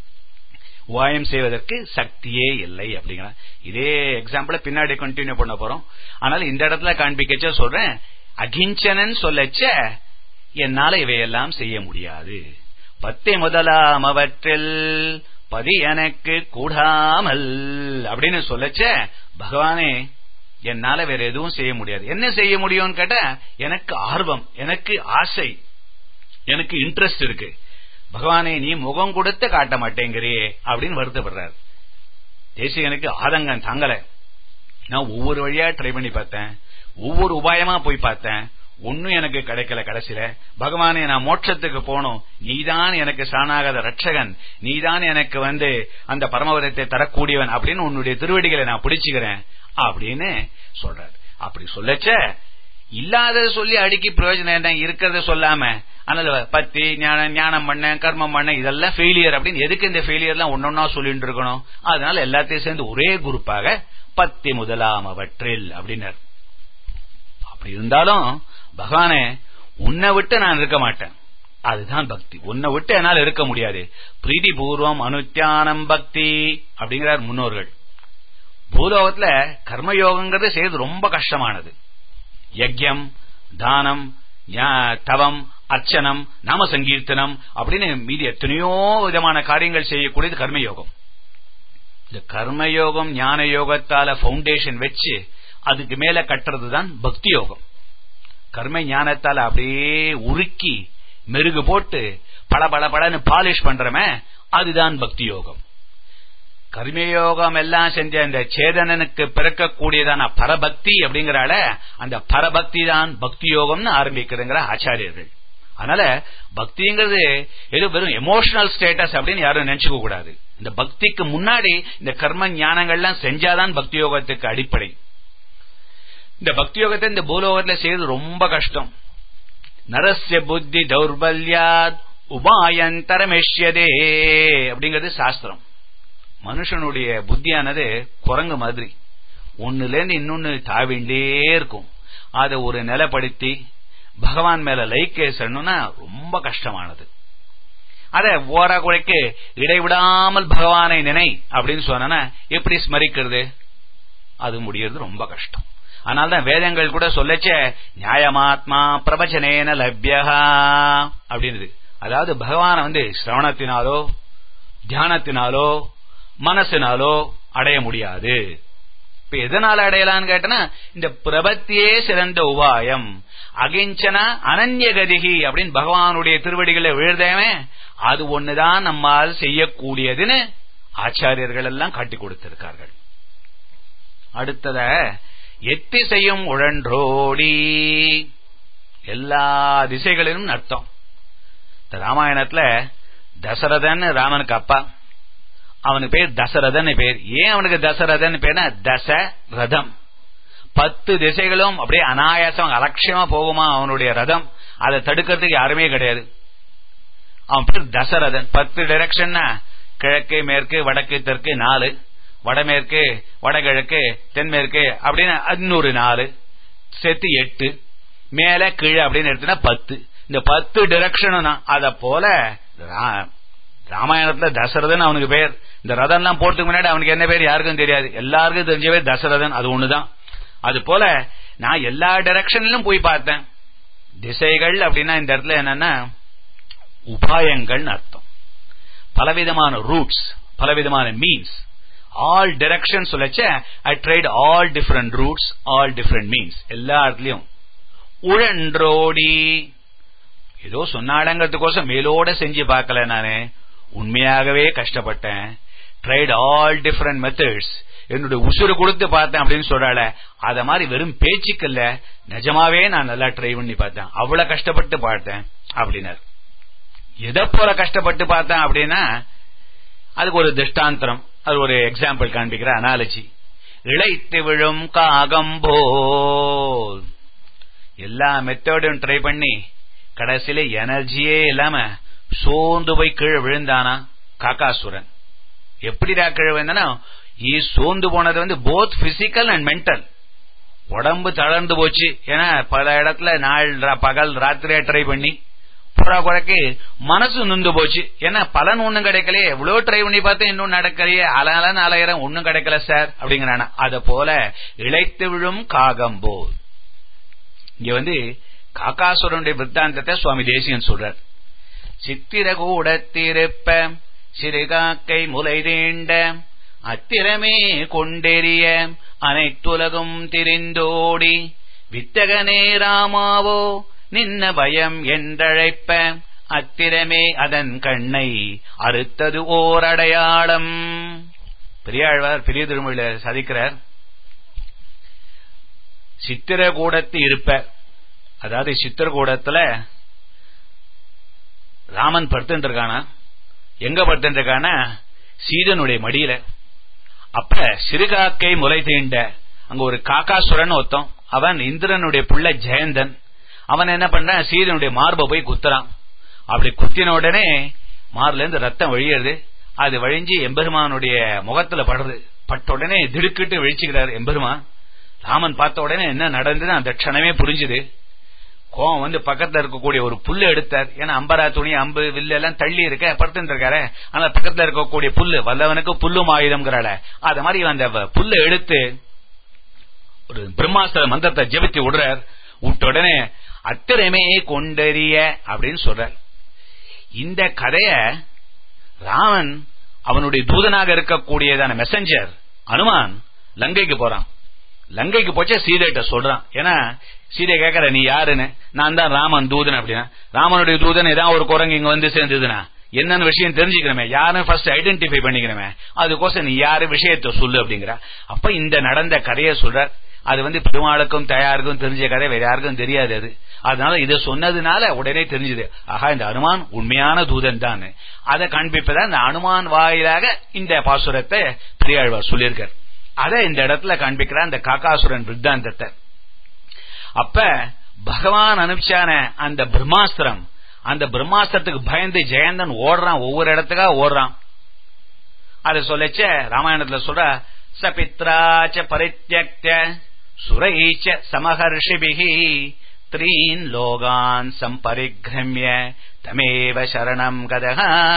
உபாயம் செய்வதற்கு சக்தியே இல்லை அப்படிங்கிற இதே எக்ஸாம்பிள பின்னாடி கண்டினியூ பண்ண போறோம் ஆனால் இந்த இடத்துல காண்பிக்கச்ச சொல்றேன் அகிஞ்சனன் சொல்லச்ச என்னால இவையெல்லாம் செய்ய முடியாது பத்தை முதலாம் அவற்றில் பதி எனக்கு கூடாமல் அப்படின்னு சொல்லச்ச பகவானே என்னால வேற எதுவும் செய்ய முடியாது என்ன செய்ய முடியும்னு கேட்டா எனக்கு ஆர்வம் எனக்கு ஆசை எனக்கு இன்ட்ரெஸ்ட் இருக்கு பகவானே நீ முகம் கொடுத்து காட்ட மாட்டேங்கிறியே அப்படின்னு வருத்தப்படுறாரு தேசிகனுக்கு ஆதங்கம் தாங்கல நான் ஒவ்வொரு வழியா ட்ரை பண்ணி பார்த்தேன் ஒவ்வொரு உபாயமா போய் பார்த்தேன் ஒன்னும் எனக்கு கிடைக்கல கடைசியில பகவானே நான் மோட்சத்துக்கு போனோம் நீதான் எனக்கு சரணாகத ரட்சகன் நீதான் எனக்கு வந்து அந்த பரமபதத்தை தரக்கூடியவன் அப்படின்னு உன்னுடைய திருவடிகளை நான் பிடிச்சுக்கிறேன் அப்படின்னு சொல்றாரு அப்படி சொல்லச்ச இல்லாதத சொல்லி அடிக்கி பிரயோஜனம் என்ன இருக்கிறத சொல்லாம அதனால பத்தி ஞானம் ஞானம் பண்ண கர்மம் பண்ண இதெல்லாம் ஃபெயிலியர் அப்படின்னு எதுக்கு இந்த ஃபெயிலியர் எல்லாம் ஒன்னொன்னா சொல்லிட்டு இருக்கணும் அதனால எல்லாத்தையும் சேர்ந்து ஒரே குரூப்பாக பத்தி முதலாம் அவற்றில் அப்படின்னாரு அப்படி இருந்தாலும் பகவானே உன்னை விட்டு நான் இருக்க மாட்டேன் அதுதான் பக்தி உன்னை விட்டு என்னால் இருக்க முடியாது பிரீதி பூர்வம் அனுத்தியானம் பக்தி அப்படிங்கிறார் முன்னோர்கள் பூலோகத்துல கர்மயோகங்கிறது செய்யறது ரொம்ப கஷ்டமானது யஜ்யம் தானம் தவம் அர்ச்சனம் நாம சங்கீர்த்தனம் அப்படின்னு மீதி எத்தனையோ விதமான காரியங்கள் செய்யக்கூடியது கர்மயோகம் இந்த கர்மயோகம் ஞான யோகத்தால பவுண்டேஷன் வச்சு அதுக்கு மேல கட்டுறது தான் பக்தி யோகம் கர்ம ஞானத்தால அப்படியே உருக்கி மெருகு போட்டு பல பல பலன்னு பாலிஷ் பண்றமே அதுதான் பக்தி யோகம் கர்மயோகம் எல்லாம் செஞ்ச அந்த சேதனனுக்கு பிறக்கக்கூடியதான பரபக்தி அப்படிங்கிறால அந்த பரபக்தி தான் பக்தி யோகம்னு ஆரம்பிக்கிறதுங்கிற ஆச்சாரியர்கள் அதனால பக்திங்கிறது ஏதோ வெறும் எமோஷனல் ஸ்டேட்டஸ் அப்படின்னு யாரும் நினைச்சுக்க கூடாது இந்த பக்திக்கு முன்னாடி இந்த கர்ம ஞானங்கள்லாம் செஞ்சாதான் பக்தி யோகத்துக்கு அடிப்படை இந்த பக்தி யோகத்தை இந்த பூலோகத்துல செய்யறது ரொம்ப கஷ்டம் நரஸ்ய புத்தி தௌர்பல்யாத் உபாயந்தரமெஷ்யதே அப்படிங்கிறது சாஸ்திரம் மனுஷனுடைய புத்தியானது குரங்கு மாதிரி ஒன்னுல இருந்து இன்னொன்னு தாவிண்டே இருக்கும் அதை ஒரு நிலைப்படுத்தி பகவான் மேல லைக்கேசணும்னா ரொம்ப கஷ்டமானது அத ஓர குறைக்கு இடைவிடாமல் பகவானை நினை அப்படின்னு சொன்னா எப்படி ஸ்மரிக்கிறது அது முடியறது ரொம்ப கஷ்டம் அதனால்தான் வேதங்கள் கூட சொல்லச்ச நியாயமாத்மா பிரபச்சனேன லப்யகா அப்படின்னு அதாவது பகவான வந்து சிரவணத்தினாலோ தியானத்தினாலோ மனசினாலோ அடைய முடியாது இப்ப எதனால அடையலான்னு கேட்டனா இந்த பிரபத்தியே சிறந்த உபாயம் அகிஞ்சன அனன்யகதிகி அப்படின்னு பகவானுடைய திருவடிகளை விழுதேமே அது ஒண்ணுதான் நம்மால் செய்யக்கூடியதுன்னு ஆச்சாரியர்கள் எல்லாம் காட்டி கொடுத்திருக்கார்கள் அடுத்தத எத்திசையும் உழன்றோடி எல்லா திசைகளிலும் அர்த்தம் ராமாயணத்துல தசரதன் ராமனுக்கு அப்பா அவனுக்கு பேர் தசரதன் பேர் ஏன் அவனுக்கு தசரதன் பேர்னா தச ரதம் பத்து திசைகளும் அப்படியே அனாயாசம் அலட்சியமா போகுமா அவனுடைய ரதம் அதை தடுக்கிறதுக்கு யாருமே கிடையாது அவன் பேர் தசரதன் பத்து டைரக்ஷன்னா கிழக்கு மேற்கு வடக்கு தெற்கு நாலு வடமேற்கு வடகிழக்கு தென்மேற்கு அப்படின்னு இன்னொரு நாலு சேர்த்து எட்டு மேல கீழே அப்படின்னு எடுத்துனா பத்து இந்த பத்து டிரெக்ஷனும் தான் அத போல ராமாயணத்துல தசரதன் அவனுக்கு பேர் இந்த ரதம் எல்லாம் போறதுக்கு முன்னாடி அவனுக்கு என்ன பேர் யாருக்கும் தெரியாது எல்லாருக்கும் தெரிஞ்ச பேர் தசரதன் அது ஒண்ணுதான் அது போல நான் எல்லா டைரக்ஷன்லயும் போய் பார்த்தேன் திசைகள் அப்படின்னா இந்த இடத்துல என்னன்னா உபாயங்கள் அர்த்தம் பலவிதமான ரூட்ஸ் பலவிதமான மீன்ஸ் ஆல் டைரக்ஷன் சொல்லச்ச I tried all different routes all different means எல்லா இடத்துலயும் உழன்றோடி ஏதோ சொன்னாடங்கிறதுக்கோசம் மேலோட செஞ்சு பார்க்கல நானு உண்மையாகவே கஷ்டப்பட்டேன் ட்ரைட் ஆல் டிஃபரெண்ட் மெத்தட்ஸ் என்னுடைய உசுறு கொடுத்து பார்த்தேன் அப்படின்னு சொல்றாள அத மாதிரி வெறும் பேச்சுக்கு இல்ல நிஜமாவே நான் நல்லா ட்ரை பண்ணி பார்த்தேன் அவ்வளவு கஷ்டப்பட்டு பார்த்தேன் அப்படின்னாரு எதை போல கஷ்டப்பட்டு பார்த்தேன் அப்படின்னா அதுக்கு ஒரு திருஷ்டாந்திரம் அது ஒரு எக்ஸாம்பிள் காண்பிக்கிற அனாலஜி இழைத்து விழும் காகம்போல் எல்லா மெத்தடும் ட்ரை பண்ணி கடைசியில எனர்ஜியே இல்லாம சோர்ந்து போய் கீழே விழுந்தானா காக்காசுரன் எப்படிடா கீழே விழுந்தானா ஈ சோர்ந்து போனது வந்து போத் பிசிக்கல் அண்ட் மென்டல் உடம்பு தளர்ந்து போச்சு ஏன்னா பல இடத்துல நாள் பகல் ராத்திரியா ட்ரை பண்ணி புறா குறைக்கு மனசு நுந்து போச்சு ஏன்னா பலன் ஒண்ணும் கிடைக்கலையே எவ்வளவு ட்ரை பண்ணி பார்த்தேன் இன்னும் நடக்கலையே அலாலன்னு அலையிறேன் ஒன்னும் கிடைக்கல சார் அப்படிங்கிறானா அத போல இழைத்து விழும் காகம்போ இங்க வந்து காக்காசுரனுடைய வித்தாந்தத்தை சுவாமி தேசியன் சொல்றார் சித்திரகூடத்திருப்ப சிறுகாக்கை முலை தீண்ட அத்திரமே கொண்டெறிய அனைத்துலகும் திரிந்தோடி வித்தகனே ராமாவோ நின்ன பயம் என்றழைப்ப அத்திரமே அதன் கண்ணை அறுத்தது ஓர் அடையாளம் பெரியாழ்வார் பெரிய திருமொழியில சாதிக்கிறார் சித்திரகூடத்து இருப்ப அதாவது சித்திரகூடத்துல ராமன் படுத்துட்டு இருக்கானா எங்க படுத்துட்டு இருக்கானா சீதனுடைய மடியில அப்ப சிறுகாக்கை முலை தீண்ட அங்க ஒரு காக்காசுரன் ஒருத்தன் அவன் இந்திரனுடைய புள்ள ஜெயந்தன் அவன் என்ன பண்றான் சீதனுடைய மார்பை போய் குத்துறான் அப்படி குத்தின உடனே மார்ல இருந்து ரத்தம் வழியுறது அது வழிஞ்சு எம்பெருமானுடைய முகத்துல படுறது பட்ட உடனே திடுக்கிட்டு விழிச்சுக்கிறார் எம்பெருமான் ராமன் பார்த்த உடனே என்ன நடந்தது அந்த க்ஷணமே புரிஞ்சுது கோவம் வந்து பக்கத்துல இருக்கக்கூடிய ஒரு புல்லு எடுத்தார் ஏன்னா அம்பரா துணி அம்பு வில்லு எல்லாம் தள்ளி இருக்க படுத்துட்டு இருக்காரு ஆனா பக்கத்துல இருக்கக்கூடிய புல்லு வல்லவனுக்கு புல்லும் ஆயுதம்ங்கிறாள அது மாதிரி அந்த புல்ல எடுத்து ஒரு பிரம்மாஸ்திர மந்திரத்தை ஜெபித்து விடுறார் விட்ட உடனே அத்திரமே கொண்டறிய அப்படின்னு சொல்றார் இந்த கதைய ராமன் அவனுடைய தூதனாக இருக்கக்கூடியதான மெசஞ்சர் அனுமான் லங்கைக்கு போறான் லங்கைக்கு போச்சா சீதைகிட்ட சொல்றான் ஏன்னா சீதை கேட்கற நீ யாருன்னு நான் தான் ராமன் தூதன் அப்படின்னா ராமனுடைய தூதன் ஏதாவது ஒரு குரங்கு இங்க வந்து சேர்ந்ததுன்னா என்னன்னு விஷயம் தெரிஞ்சுக்கிறமே யாரும் ஃபர்ஸ்ட் ஐடென்டிஃபை பண்ணிக்கிறமே அதுக்கோசம் நீ யாரு விஷயத்த சொல்லு அப்படிங்கிற அப்ப இந்த நடந்த கதையை சொல்ற அது வந்து பெருமாளுக்கும் தயாருக்கும் தெரிஞ்ச கதை வேற யாருக்கும் தெரியாது அது அதனால இதை சொன்னதுனால உடனே தெரிஞ்சது ஆஹா இந்த அனுமான் உண்மையான தூதன் தான் அதை காண்பிப்பதா இந்த அனுமான் வாயிலாக இந்த பாசுரத்தை பெரியாழ்வார் சொல்லியிருக்கார் அதை இந்த இடத்துல காண்பிக்கிறார் இந்த காக்காசுரன் விருத்தாந்தத்தை அப்ப பகவான் அனுப்பிச்சான அந்த பிரம்மாஸ்திரம் அந்த பிரம்மாஸ்திரத்துக்கு பயந்து ஜெயந்தன் ஓடுறான் ஒவ்வொரு இடத்துக்கா ஓடுறான் அதை சொல்லச்ச ராமாயணத்துல சொல்ற சபித்ராச்ச பரித்தியக்த சுரைச்ச சமஹர்ஷிபிகி த்ரீன் லோகான் சம்பரிக்ரமிய தமேவ சரணம் கதக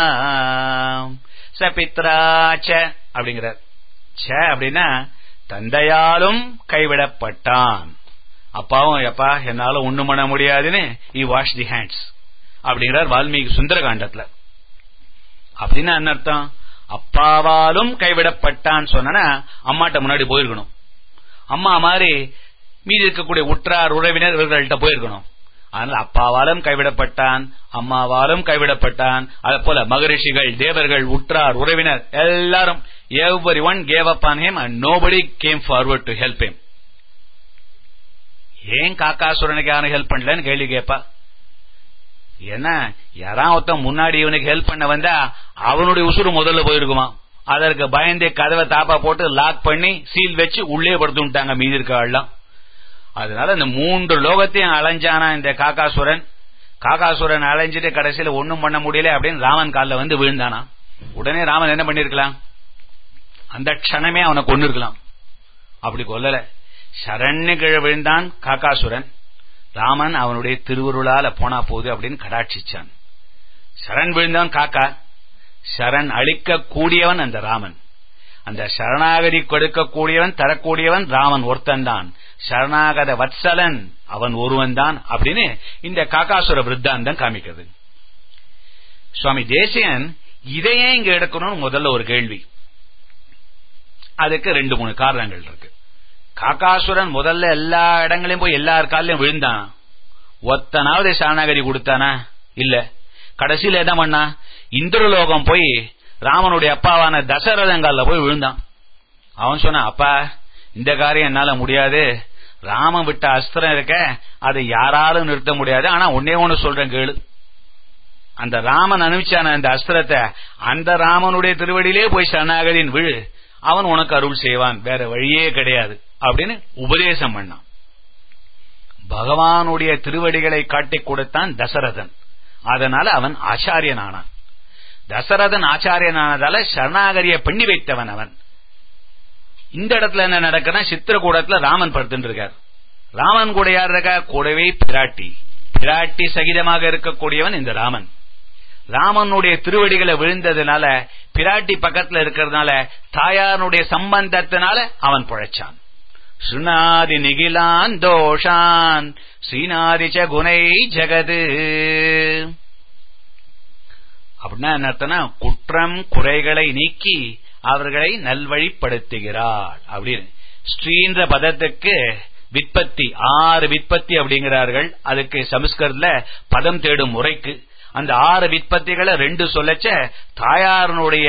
சபித்ராச்ச அப்படிங்கிறார் ச அப்படின்னா தந்தையாலும் கைவிடப்பட்டான் அப்பாவும் எப்பா என்னால ஒண்ணு பண்ண முடியாதுன்னு இ வாஷ் தி ஹேண்ட்ஸ் அப்படிங்கிறார் வால்மீகி சுந்தரகாண்டத்துல அப்படின்னா என்ன அர்த்தம் அப்பாவாலும் கைவிடப்பட்டான்னு சொன்னா அம்மாட்ட முன்னாடி போயிருக்கணும் அம்மா மாதிரி மீதி இருக்கக்கூடிய உற்றார் உறவினர் இவர்கள்ட்ட போயிருக்கணும் அதனால அப்பாவாலும் கைவிடப்பட்டான் அம்மாவாலும் கைவிடப்பட்டான் அதே போல மகரிஷிகள் தேவர்கள் உற்றார் உறவினர் எல்லாரும் every one gave up on him and nobody came forward to help him ஏன் காக்காசுரனுக்கு யாரும் ஹெல்ப் பண்ணலன்னு கேள்வி கேட்பா ஏன்னா யாராவது ஒருத்தன் முன்னாடி இவனுக்கு ஹெல்ப் பண்ண வந்தா அவனுடைய உசுறு முதல்ல போயிருக்குமா அதற்கு பயந்தே கதவை தாப்பா போட்டு லாக் பண்ணி சீல் வச்சு உள்ளே படுத்துட்டாங்க மீதி இருக்க ஆள்லாம் அதனால இந்த மூன்று லோகத்தையும் அலைஞ்சானா இந்த காக்காசுரன் காக்காசுரன் அலைஞ்சிட்டு கடைசியில ஒண்ணும் பண்ண முடியல அப்படின்னு ராமன் காலில் வந்து விழுந்தானா உடனே ராமன் என்ன பண்ணிருக்கலாம் அந்த க்ஷணமே அவனை கொண்டு இருக்கலாம் அப்படி கொல்லல சரண்ய கிழ விழுந்தான் காக்காசுரன் ராமன் அவனுடைய திருவுருளால போனா போகுது அப்படின்னு கடாட்சிச்சான் சரண் விழுந்தான் காக்கா சரண் அழிக்க கூடியவன் அந்த ராமன் அந்த சரணாகதி கொடுக்கக்கூடியவன் தரக்கூடியவன் ராமன் ஒருத்தன் தான் சரணாகத வத்சலன் அவன் ஒருவன் தான் அப்படின்னு இந்த காக்காசுர விருத்தாந்தம் காமிக்கிறது சுவாமி தேசியன் இதையே இங்க எடுக்கணும்னு முதல்ல ஒரு கேள்வி அதுக்கு ரெண்டு மூணு காரணங்கள் இருக்கு காக்காசுரன் முதல்ல எல்லா இடங்களையும் போய் எல்லார் காலையும் விழுந்தான் ஒத்தனாவது சரணாகதி கொடுத்தானா இல்ல கடைசியில என்ன பண்ணா இந்திரலோகம் போய் ராமனுடைய அப்பாவான தசரதங்கால போய் விழுந்தான் அவன் சொன்னான் அப்பா இந்த காரியம் என்னால முடியாது ராமன் விட்ட அஸ்திரம் இருக்க அதை யாராலும் நிறுத்த முடியாது ஆனா ஒன்னே ஒண்ணு சொல்றேன் கேளு அந்த ராமன் அனுப்பிச்சான அந்த அஸ்திரத்தை அந்த ராமனுடைய திருவடியிலே போய் சரணாகதியின் விழு அவன் உனக்கு அருள் செய்வான் வேற வழியே கிடையாது அப்படின்னு உபதேசம் பண்ணான் பகவானுடைய திருவடிகளை காட்டிக் கொடுத்தான் தசரதன் அதனால அவன் ஆச்சாரியனானான் தசரதன் ஆச்சாரியனானதால சரணாகரிய பண்ணி வைத்தவன் அவன் இந்த இடத்துல என்ன நடக்குன்னா சித்திரகூடத்துல ராமன் படுத்துட்டு இருக்கார் ராமன் கூட யார் இருக்கா கூடவே பிராட்டி பிராட்டி சகிதமாக இருக்கக்கூடியவன் இந்த ராமன் ராமனுடைய திருவடிகளை விழுந்ததுனால பிராட்டி பக்கத்துல இருக்கிறதுனால தாயாருடைய சம்பந்தத்தினால அவன் பழைச்சான் சுனாதி நிகிலான் தோஷான் ஸ்ரீநாதி ச குணை ஜெகது அப்படின்னா என்ன அர்த்தம்னா குற்றம் குறைகளை நீக்கி அவர்களை நல்வழிப்படுத்துகிறாள் அப்படின்னு ஸ்ரீன்ற பதத்துக்கு விற்பத்தி ஆறு விற்பத்தி அப்படிங்கிறார்கள் அதுக்கு சமஸ்கிருதத்துல பதம் தேடும் முறைக்கு அந்த ஆறு விற்பத்திகளை ரெண்டு சொல்லச்ச தாயாரனுடைய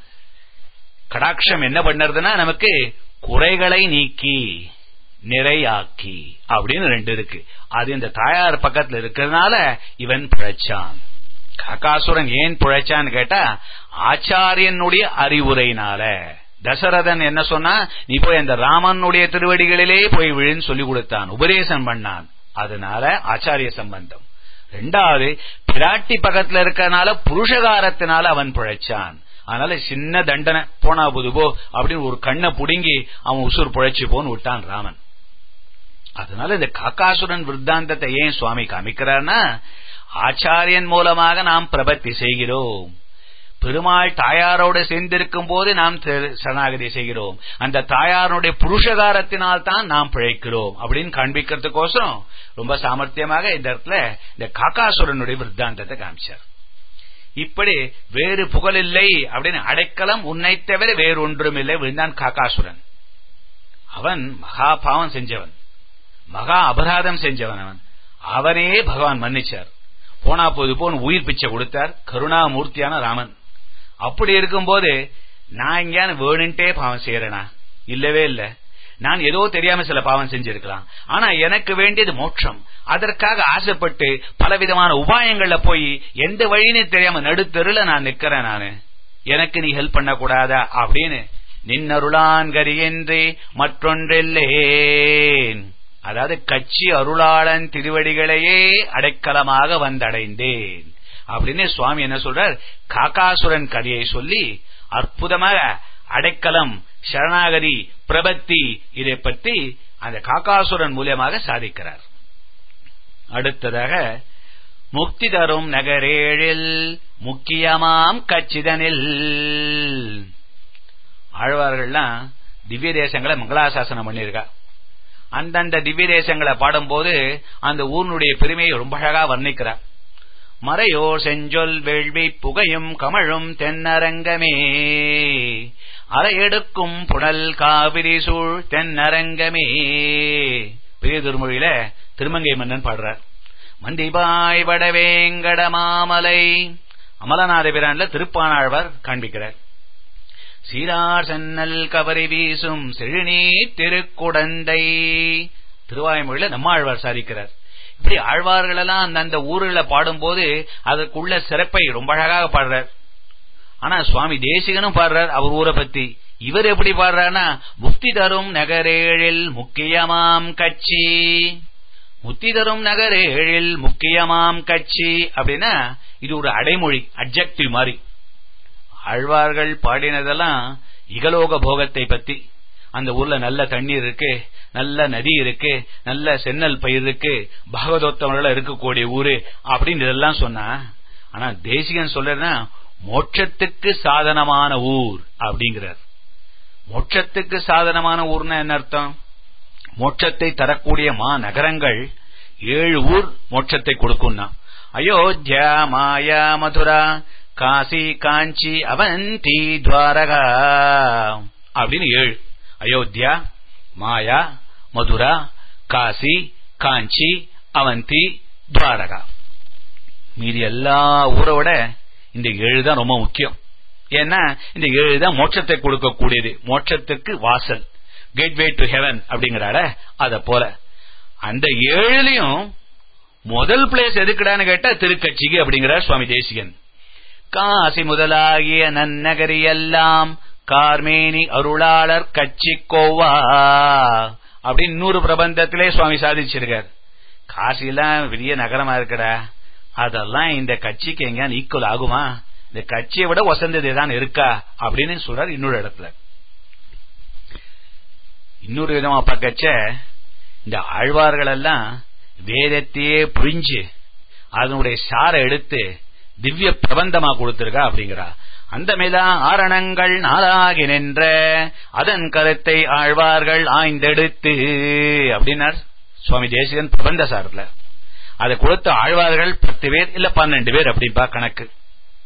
கடாட்சம் என்ன பண்ணுறதுன்னா நமக்கு குறைகளை நீக்கி நிறையாக்கி அப்படின்னு ரெண்டு இருக்கு அது இந்த தாயார் பக்கத்துல இருக்கிறதுனால இவன் பிழைச்சான் காக்காசுரன் ஏன் பிழைச்சான்னு கேட்டா ஆச்சாரியனுடைய அறிவுரையினால தசரதன் என்ன சொன்னா நீ போய் அந்த ராமனுடைய திருவடிகளிலே போய் விழுன்னு சொல்லி கொடுத்தான் உபதேசம் பண்ணான் அதனால ஆச்சாரிய சம்பந்தம் ரெண்டாவது பிராட்டி பக்கத்துல இருக்கறனால புருஷகாரத்தினால அவன் பிழைச்சான் அதனால சின்ன தண்டனை போனா புது போ அப்படின்னு ஒரு கண்ணை புடுங்கி அவன் உசுர் புழைச்சு போன்னு விட்டான் ராமன் அதனால இந்த காக்காசுரன் விருத்தாந்தத்தை ஏன் சுவாமி காமிக்கிறார்னா ஆச்சாரியன் மூலமாக நாம் பிரபத்தி செய்கிறோம் பெருமாள் தாயாரோடு சேர்ந்திருக்கும் போது நாம் சரணாகதி செய்கிறோம் அந்த தாயாருடைய புருஷகாரத்தினால் தான் நாம் பிழைக்கிறோம் அப்படின்னு காண்பிக்கிறதுக்கோசரம் ரொம்ப சாமர்த்தியமாக இந்த இடத்துல இந்த காக்காசுரனுடைய விருத்தாந்தத்தை காமிச்சார் இப்படி வேறு புகழில்லை அப்படின்னு அடைக்கலம் உன்னை தவிர வேறு ஒன்றும் இல்லை விழுந்தான் காக்காசுரன் அவன் மகா பாவம் செஞ்சவன் மகா அபராதம் செஞ்சவன் அவன் அவனே பகவான் மன்னிச்சார் போனா போது போன் உயிர் பிச்சை கொடுத்தார் கருணாமூர்த்தியான ராமன் அப்படி இருக்கும்போது நான் எங்கேயான வேணுன்ட்டே பாவம் செய்யறேனா இல்லவே இல்ல நான் ஏதோ தெரியாம சில பாவம் செஞ்சிருக்கலாம் ஆனா எனக்கு வேண்டியது மோட்சம் அதற்காக ஆசைப்பட்டு பலவிதமான உபாயங்கள்ல போய் எந்த வழின்னு தெரியாம நடுத்தருல நான் நிக்கிறேன் நானு எனக்கு நீ ஹெல்ப் பண்ண கூடாதா அப்படின்னு நின்னருளான் கரியன்றி மற்றொன்றில்லேன் அதாவது கட்சி அருளாளன் திருவடிகளையே அடைக்கலமாக வந்தடைந்தேன் அப்படின்னு சுவாமி என்ன சொல்றார் காக்காசுரன் கதையை சொல்லி அற்புதமாக அடைக்கலம் சரணாகதி பிரபத்தி இதை பற்றி அந்த காக்காசுரன் மூலியமாக சாதிக்கிறார் அடுத்ததாக முக்தி தரும் நகரேழில் முக்கியமாம் கச்சிதனில் ஆழ்வார்கள்லாம் திவ்ய தேசங்களை மங்களாசாசனம் பண்ணியிருக்கா அந்தந்த திவ்ய தேசங்களை பாடும்போது அந்த ஊரினுடைய பெருமையை ரொம்ப அழகா வர்ணிக்கிறார் மறையோ செஞ்சொல் வேள்வி புகையும் கமழும் தென்னரங்கமே அரையெடுக்கும் புனல் காவிரி சூழ் தென்னரங்கமே பெரிய திருமொழியில திருமங்கை மன்னன் பாடுறார் மந்திபாய் வடவேங்கட மாமலை அமலநாத பிரான்ல திருப்பானாழ்வார் காண்பிக்கிறார் சீரார் சென்னல் கவரி வீசும் செழுநீர் திருக்குடந்தை திருவாய்மொழியில நம்மாழ்வார் சாதிக்கிறார் இப்படி ஆழ்வார்கள் எல்லாம் அந்தந்த ஊர்ல பாடும்போது அதற்குள்ள சிறப்பை ரொம்ப அழகாக பாடுறார் ஆனா சுவாமி தேசிகனும் பாடுறார் அவர் ஊரை பத்தி இவர் எப்படி பாடுறாருன்னா முக்தி தரும் நகரேழில் முக்கியமாம் கட்சி முக்தி தரும் நகரேழில் முக்கியமாம் கட்சி அப்படின்னா இது ஒரு அடைமொழி அப்ஜெக்டிவ் மாதிரி ஆழ்வார்கள் பாடினதெல்லாம் இகலோக போகத்தை பத்தி அந்த ஊர்ல நல்ல தண்ணீர் இருக்கு நல்ல நதி இருக்கு நல்ல சென்னல் பயிர் இருக்கு பகவதோத்தமர்கள் இருக்கக்கூடிய ஊரு அப்படின்னு இதெல்லாம் சொன்னா ஆனா தேசிகன் சொல்றதுன்னா மோட்சத்துக்கு சாதனமான ஊர் அப்படிங்கிறார் மோட்சத்துக்கு சாதனமான ஊர்னா என்ன அர்த்தம் மோட்சத்தை தரக்கூடிய மா நகரங்கள் ஏழு ஊர் மோட்சத்தை கொடுக்கும்னா அயோத்தியா மாயா மதுரா காசி காஞ்சி அவந்தி துவாரகா அப்படின்னு ஏழு அயோத்தியா மாயா மதுரா காசி காஞ்சி அவந்தி துவாரகா மீதி எல்லா ஊரை விட இந்த ஏழு தான் ரொம்ப முக்கியம் ஏன்னா இந்த ஏழு தான் மோட்சத்தை கொடுக்கக்கூடியது மோட்சத்துக்கு வாசல் கேட்வே டு ஹெவன் அப்படிங்கிறார அத போல அந்த ஏழுலயும் முதல் பிளேஸ் எதுக்குடான்னு கேட்டா திருக்கட்சிக்கு அப்படிங்கிறார் சுவாமி தேசிகன் காசி முதலாகிய நன்னகரி எல்லாம் கார்மேனி அருளாளர் கட்சி கோவா அப்படின்னு இன்னொரு பிரபந்தத்திலே சுவாமி சாதிச்சிருக்கார் காசிலாம் பெரிய நகரமா இருக்கடா அதெல்லாம் இந்த கட்சிக்கு எங்க ஈக்குவல் ஆகுமா இந்த கட்சியை விட வசந்தது தான் இருக்கா அப்படின்னு சொல்றார் இன்னொரு இடத்துல இன்னொரு விதமா பார்க்கச்ச இந்த ஆழ்வார்கள் எல்லாம் வேதத்தையே புரிஞ்சு அதனுடைய சாரை எடுத்து திவ்ய பிரபந்தமா கொடுத்திருக்கா அப்படிங்கிறா அந்த மேதான் ஆரணங்கள் நாளாகி நின்ற அதன் கருத்தை ஆழ்வார்கள் ஆய்ந்தெடுத்து அப்படின்னார் சுவாமி தேசிகன் பிரபந்த சாரத்துல அதை கொடுத்த ஆழ்வார்கள் பத்து பேர் இல்ல பன்னெண்டு பேர் அப்படிப்பா கணக்கு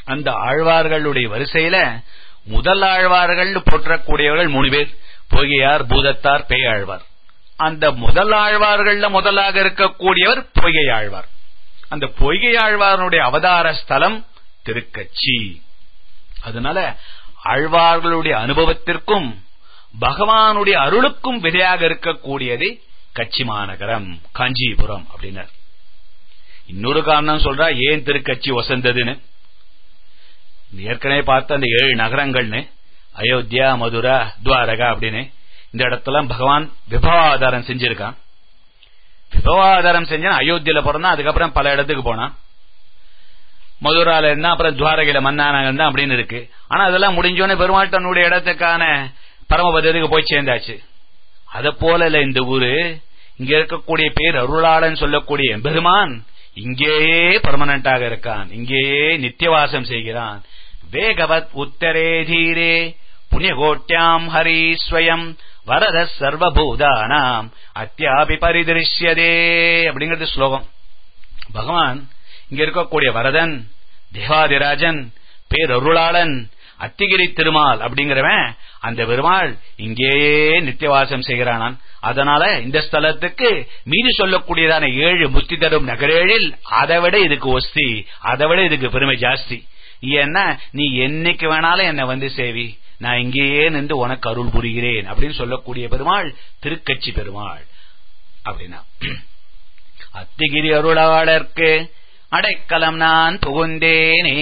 அந்த ஆழ்வார்களுடைய வரிசையில முதல் ஆழ்வார்கள் போற்றக்கூடியவர்கள் மூணு பேர் பொய்கையார் பூதத்தார் பேயாழ்வார் அந்த முதல் ஆழ்வார்கள்ல முதலாக இருக்கக்கூடியவர் பொய்கை ஆழ்வார் அந்த பொய்கை ஆழ்வாருடைய அவதார ஸ்தலம் திருக்கச்சி அதனால ஆழ்வார்களுடைய அனுபவத்திற்கும் பகவானுடைய அருளுக்கும் விதையாக இருக்கக்கூடியது கட்சி மாநகரம் காஞ்சிபுரம் அப்படின்னார் இன்னொரு காரணம் சொல்றா ஏன் திருக்கட்சி வசந்ததுன்னு ஏற்கனவே பார்த்த அந்த ஏழு நகரங்கள்னு அயோத்தியா மதுரா துவாரகா அப்படின்னு இந்த இடத்துல பகவான் விபவாதாரம் செஞ்சிருக்கான் விபவாதாரம் செஞ்சான் அயோத்தியில பிறந்தான் அதுக்கப்புறம் பல இடத்துக்கு போனான் மதுரால இருந்தா அப்புறம் துவாரகையில மன்னானகம் தான் அப்படின்னு இருக்கு ஆனா அதெல்லாம் முடிஞ்சோடனே பெருமாள் தன்னுடைய இடத்துக்கான பரமபதத்துக்கு போய் சேர்ந்தாச்சு அத போல இல்ல இந்த ஊரு இங்க இருக்கக்கூடிய பேர் அருளாளன் சொல்லக்கூடிய பெருமான் இங்கேயே பர்மனண்டாக இருக்கான் இங்கேயே நித்தியவாசம் செய்கிறான் வேகவத் உத்தரே தீரே புண்ணியகோட்டியாம் ஹரி ஸ்வயம் வரத சர்வபூதானாம் அத்தியாபி பரிதிருஷ்யதே அப்படிங்கிறது ஸ்லோகம் பகவான் இங்க இருக்கக்கூடிய வரதன் தேவாதிராஜன் பேரருளாளன் அத்திகிரி திருமால் அப்படிங்கிறவன் அந்த பெருமாள் இங்கேயே நித்தியவாசம் செய்கிறானான் அதனால இந்த ஸ்தலத்துக்கு மீறி சொல்லக்கூடியதான ஏழு முத்தி தரும் நகரேழில் அதை விட இதுக்கு ஒஸ்தி அதை விட இதுக்கு பெருமை ஜாஸ்தி ஏன்னா நீ என்னைக்கு வேணாலும் என்ன வந்து சேவி நான் இங்கேயே நின்று உனக்கு அருள் புரிகிறேன் அப்படின்னு சொல்லக்கூடிய பெருமாள் திருக்கட்சி பெருமாள் அப்படின்னா அத்திகிரி அருளாளர்க்கு அடைக்கலம் நான் புகுந்தேனே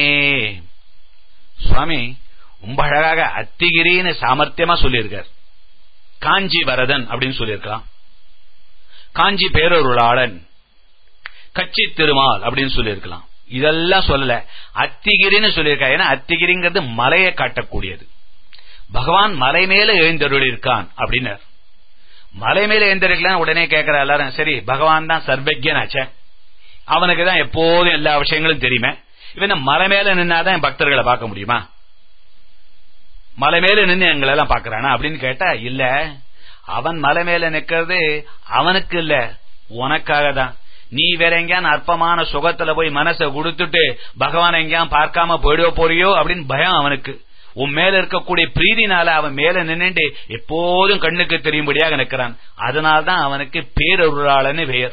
சுவாமி ரொம்ப அழகாக அத்திகிரின்னு சாமர்த்தியமா சொல்லியிருக்கார் காஞ்சி வரதன் அப்படின்னு சொல்லியிருக்கான் காஞ்சி பேரொருளாளன் கட்சி திருமால் அப்படின்னு சொல்லியிருக்கலாம் இதெல்லாம் சொல்லல அத்திகிரின்னு சொல்லியிருக்கா ஏன்னா அத்திகிரிங்கிறது மலையை காட்டக்கூடியது பகவான் மலை மேல எழுந்தருள் இருக்கான் அப்படின்னார் மலை மேல எழுந்திருக்கலாம் உடனே கேட்கிற எல்லாரும் சரி பகவான் தான் சர்வஜனாச்சே அவனுக்கு தான் எப்போதும் எல்லா விஷயங்களும் தெரியுமே இவன் மலை மேல நின்னாதான் பக்தர்களை பார்க்க முடியுமா மலை மேல நின்று எங்களை எல்லாம் பாக்குறானா அப்படின்னு கேட்டா இல்ல அவன் மலை மேல நிக்கிறது அவனுக்கு இல்ல உனக்காக தான் நீ வேற எங்கேயான் அற்பமான சுகத்துல போய் மனசை கொடுத்துட்டு பகவான் எங்கேயான் பார்க்காம போயிடுவ போறியோ அப்படின்னு பயம் அவனுக்கு உன் மேல இருக்கக்கூடிய பிரீதினால அவன் மேல நின்னுட்டு எப்போதும் கண்ணுக்கு தெரியும்படியாக நிற்கிறான் அதனால்தான் அவனுக்கு பேரருளாளன்னு பெயர்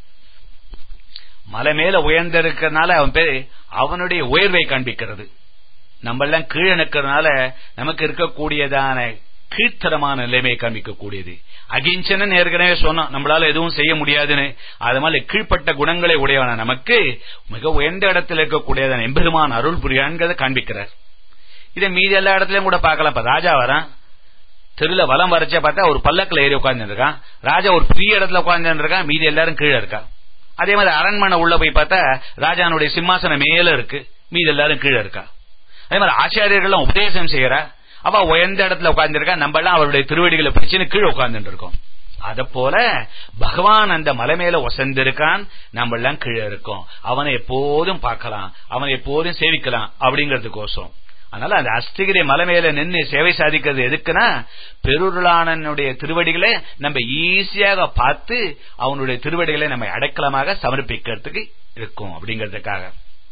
மலை மேல உயர்ந்திருக்கிறதுனால அவன் பேரு அவனுடைய உயர்வை காண்பிக்கிறது நம்ம எல்லாம் கீழே நிற்கிறதுனால நமக்கு இருக்கக்கூடியதான கீழ்த்தரமான நிலைமையை காண்பிக்கக்கூடியது அகிஞ்சனன் ஏற்கனவே சொன்னோம் நம்மளால எதுவும் செய்ய முடியாதுன்னு அது மாதிரி கீழ்ப்பட்ட குணங்களை உடையவன நமக்கு மிக உயர்ந்த இடத்துல இருக்கக்கூடியதான எம்பெருமான் அருள் புரியான்கிறத காண்பிக்கிறார் இதை மீதி எல்லா இடத்துலயும் கூட பார்க்கலாம் இப்ப ராஜா வரான் தெருல வலம் வரைச்ச பார்த்தா ஒரு பல்லக்கில் ஏறி உட்கார்ந்து இருக்கான் ராஜா ஒரு பெரிய இடத்துல உட்கார்ந்து இருக்கான் மீதி எல்லாரும் கீழே இருக்கா அதே மாதிரி அரண்மனை உள்ள போய் பார்த்தா ராஜானுடைய சிம்மாசனம் மேல இருக்கு மீதி எல்லாரும் கீழே இருக்கா அதே மாதிரி ஆச்சாரியர்கள் உபதேசம் செய்யறா அவ உயர்ந்த இடத்துல உட்கார்ந்துருக்கா நம்ம எல்லாம் அவருடைய திருவடிகளை பிடிச்சுன்னு கீழே உட்கார்ந்துட்டு இருக்கோம் அத போல பகவான் அந்த மலை மேல ஒசந்திருக்கான் நம்ம எல்லாம் கீழே இருக்கோம் அவனை எப்போதும் பார்க்கலாம் அவனை எப்போதும் சேவிக்கலாம் அப்படிங்கறதுக்கோசம் அதனால அந்த அஸ்திகிரி மலை மேல நின்று சேவை சாதிக்கிறது எதுக்குன்னா பெருருளானனுடைய திருவடிகளை நம்ம ஈஸியாக பார்த்து அவனுடைய திருவடிகளை நம்ம அடைக்கலமாக சமர்ப்பிக்கிறதுக்கு இருக்கும் அப்படிங்கறதுக்காக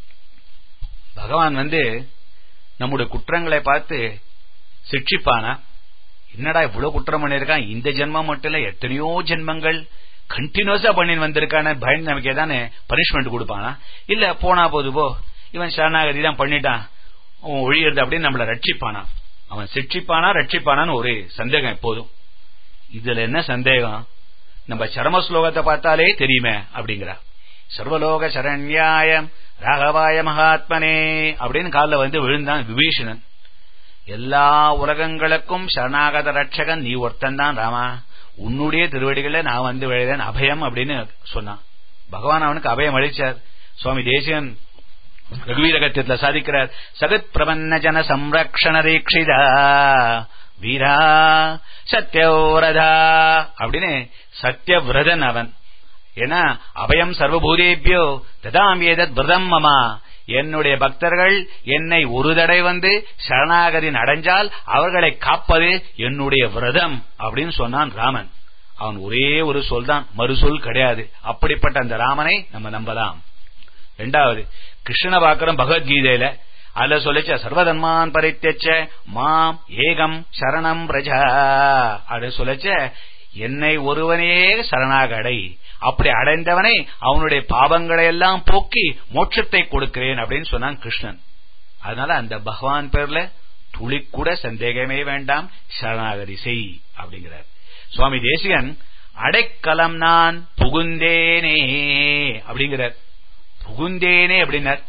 பகவான் வந்து நம்முடைய குற்றங்களை பார்த்து சிக்ஷிப்பானா என்னடா இவ்வளவு குற்றம் பண்ணிருக்கான் இந்த ஜென்மம் மட்டும் இல்ல எத்தனையோ ஜென்மங்கள் கண்டினியூஸா பண்ணின்னு வந்திருக்கான பயந்து நமக்கு ஏதானே பனிஷ்மெண்ட் கொடுப்பானா இல்ல போனா போது போ இவன் சரணாகதி தான் பண்ணிட்டான் ஒழியறது அப்படின்னு நம்மள ரட்சிப்பானா அவன் சிக்ஷிப்பானா ரட்சிப்பானான்னு ஒரு சந்தேகம் எப்போதும் இதுல என்ன சந்தேகம் நம்ம சரம ஸ்லோகத்தை பார்த்தாலே தெரியுமே அப்படிங்கிறா சர்வலோக சரண்யாய ராகவாய மகாத்மனே அப்படின்னு காலில் வந்து விழுந்தான் விபீஷணன் எல்லா உலகங்களுக்கும் சரணாகத ரட்சகன் நீ ஒருத்தன் தான் ராமா உன்னுடைய திருவடிகளை நான் வந்து விழுதேன் அபயம் அப்படின்னு சொன்னான் பகவான் அவனுக்கு அபயம் அளிச்சார் சுவாமி தேசியன் ரகுவீரகத்தியத்துல சாதிக்கிறார் சகத் பிரபன்ன ஜன சம்ரக்ஷண தீட்சிதா வீரா சத்யவிரதா அப்படின்னு சத்யவிரதன் அவன் ஏன்னா அபயம் சர்வபூதேபியோ ததாம் ஏதத் விரதம் மமா என்னுடைய பக்தர்கள் என்னை ஒரு தடவை வந்து சரணாகதி அடைஞ்சால் அவர்களை காப்பது என்னுடைய விரதம் அப்படின்னு சொன்னான் ராமன் அவன் ஒரே ஒரு சொல் தான் மறுசொல் கிடையாது அப்படிப்பட்ட அந்த ராமனை நம்ம நம்பலாம் ரெண்டாவது கிருஷ்ணனை பார்க்கிறோம் பகவத்கீதையில அதுல சொல்லிச்ச சர்வதன்மான் பரித்தச்ச மாம் ஏகம் சரணம் பிரஜா அது சொல்லிச்ச என்னை ஒருவனே சரணாக அடை அப்படி அடைந்தவனை அவனுடைய பாவங்களை எல்லாம் போக்கி மோட்சத்தை கொடுக்கிறேன் அப்படின்னு சொன்னான் கிருஷ்ணன் அதனால அந்த பகவான் பேர்ல துளி கூட சந்தேகமே வேண்டாம் சரணாகதி செய் அப்படிங்கிறார் சுவாமி தேசிகன் அடைக்கலம் நான் புகுந்தேனே அப்படிங்கிறார் புகுந்தேனே அப்படின்னார்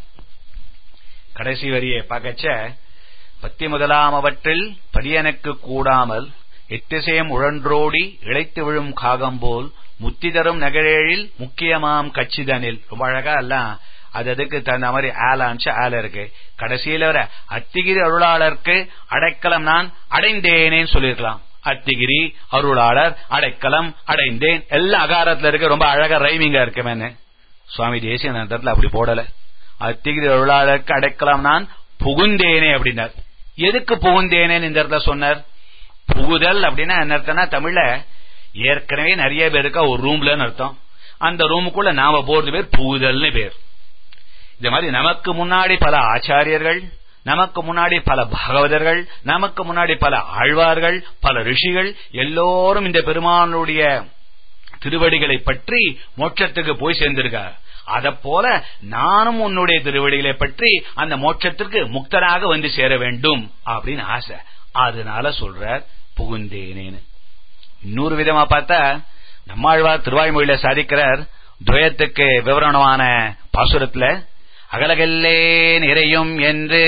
கடைசி வரியை பார்க்கச்ச பத்தி முதலாம் அவற்றில் பதியனுக்கு கூடாமல் எத்திசையம் உழன்றோடி இழைத்து விழும் காகம் போல் முத்தி தரும் நகரேழில் முக்கியமாம் கச்சிதனில் ரொம்ப அழகா எல்லாம் அது அதுக்கு தகுந்த மாதிரி ஆல அம்சம் ஆல இருக்கு கடைசியில வர அத்திகிரி அருளாளருக்கு அடைக்கலம் நான் அடைந்தேனேன்னு சொல்லிருக்கலாம் அத்திகிரி அருளாளர் அடைக்கலம் அடைந்தேன் எல்லாம் அகாரத்துல இருக்கு ரொம்ப அழகா ரைமிங்கா இருக்குமேன்னு சுவாமி தேசிய நேரத்துல அப்படி போடல அத்திகிரி அருளாளருக்கு அடைக்கலாம் நான் புகுந்தேனே அப்படின்னார் எதுக்கு புகுந்தேனேன்னு இந்த இடத்துல சொன்னார் புகுதல் அப்படின்னா என்ன அர்த்தம்னா தமிழ்ல ஏற்கனவே நிறைய பேருக்கு ஒரு ரூம்லன்னு அர்த்தம் அந்த ரூமுக்குள்ள நாம போறது பேர் புகுதல்னு பேர் இந்த மாதிரி நமக்கு முன்னாடி பல ஆச்சாரியர்கள் நமக்கு முன்னாடி பல பாகவதர்கள் நமக்கு முன்னாடி பல ஆழ்வார்கள் பல ரிஷிகள் எல்லோரும் இந்த பெருமானுடைய திருவடிகளை பற்றி மோட்சத்துக்கு போய் சேர்ந்திருக்கார் அத போல நானும் உன்னுடைய திருவடிகளை பற்றி அந்த மோட்சத்திற்கு முக்தராக வந்து சேர வேண்டும் அப்படின்னு ஆசை அதனால சொல்றார் புகுந்தேனேன்னு இன்னொரு விதமா பார்த்தா நம்மாழ்வார் திருவாய்மொழியில சாதிக்கிறார் துவயத்துக்கு விவரணமான பாசுரத்துல அகலகல்லே நிறையும் என்று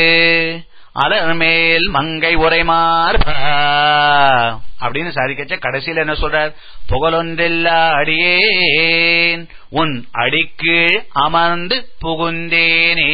அலர்மேல் மங்கை உரைமார் அப்படின்னு சாதிக்கச்ச கடைசியில் என்ன சொல்றார் புகழொன்றில்லா அடியேன் உன் அடிக்கு அமர்ந்து புகுந்தேனே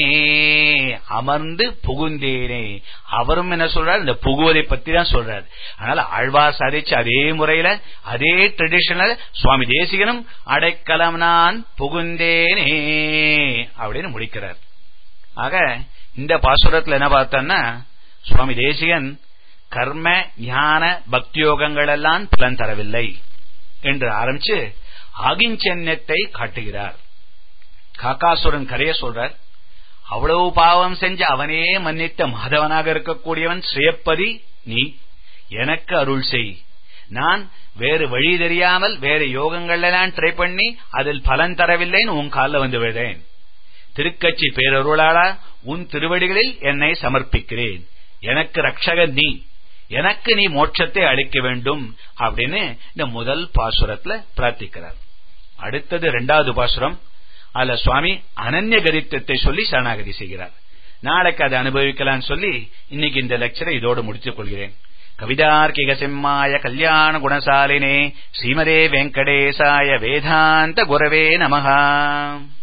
அமர்ந்து புகுந்தேனே அவரும் என்ன சொல்றார் இந்த புகுவதை பத்தி தான் சொல்றார் அதனால ஆழ்வார் சாதிச்சு அதே முறையில அதே ட்ரெடிஷனல் சுவாமி தேசிகனும் அடைக்கலம் நான் புகுந்தேனே அப்படின்னு முடிக்கிறார் ஆக இந்த பாசுரத்துல என்ன பார்த்தோம்னா சுவாமி தேசிகன் கர்ம ஞான பக்தியோகங்கள் எல்லாம் பலன் தரவில்லை என்று ஆரம்பிச்சு அகிஞ்சன்யத்தை காட்டுகிறார் காக்காசுரன் கரைய சொல்றார் அவ்வளவு பாவம் செஞ்ச அவனே மன்னித்த மாதவனாக இருக்கக்கூடியவன் ஸ்ரேப்பதி நீ எனக்கு அருள் செய் நான் வேறு வழி தெரியாமல் வேறு யோகங்கள் எல்லாம் ட்ரை பண்ணி அதில் பலன் தரவில்லைன்னு உன் காலில் வந்து விழுதேன் திருக்கட்சி பேரருளாளா உன் திருவடிகளில் என்னை சமர்ப்பிக்கிறேன் எனக்கு ரட்சகன் நீ எனக்கு நீ மோட்சத்தை அளிக்க வேண்டும் அப்படின்னு இந்த முதல் பாசுரத்துல பிரார்த்திக்கிறார் அடுத்தது இரண்டாவது பாசுரம் அதுல சுவாமி அனன்ய கரித்தத்தை சொல்லி சரணாகதி செய்கிறார் நாளைக்கு அதை அனுபவிக்கலாம் சொல்லி இன்னைக்கு இந்த லெக்சரை இதோடு முடித்துக் கொள்கிறேன் கவிதார்க்கிக சிம்மாய கல்யாண குணசாலினே ஸ்ரீமதே வெங்கடேசாய வேதாந்த குரவே நமகா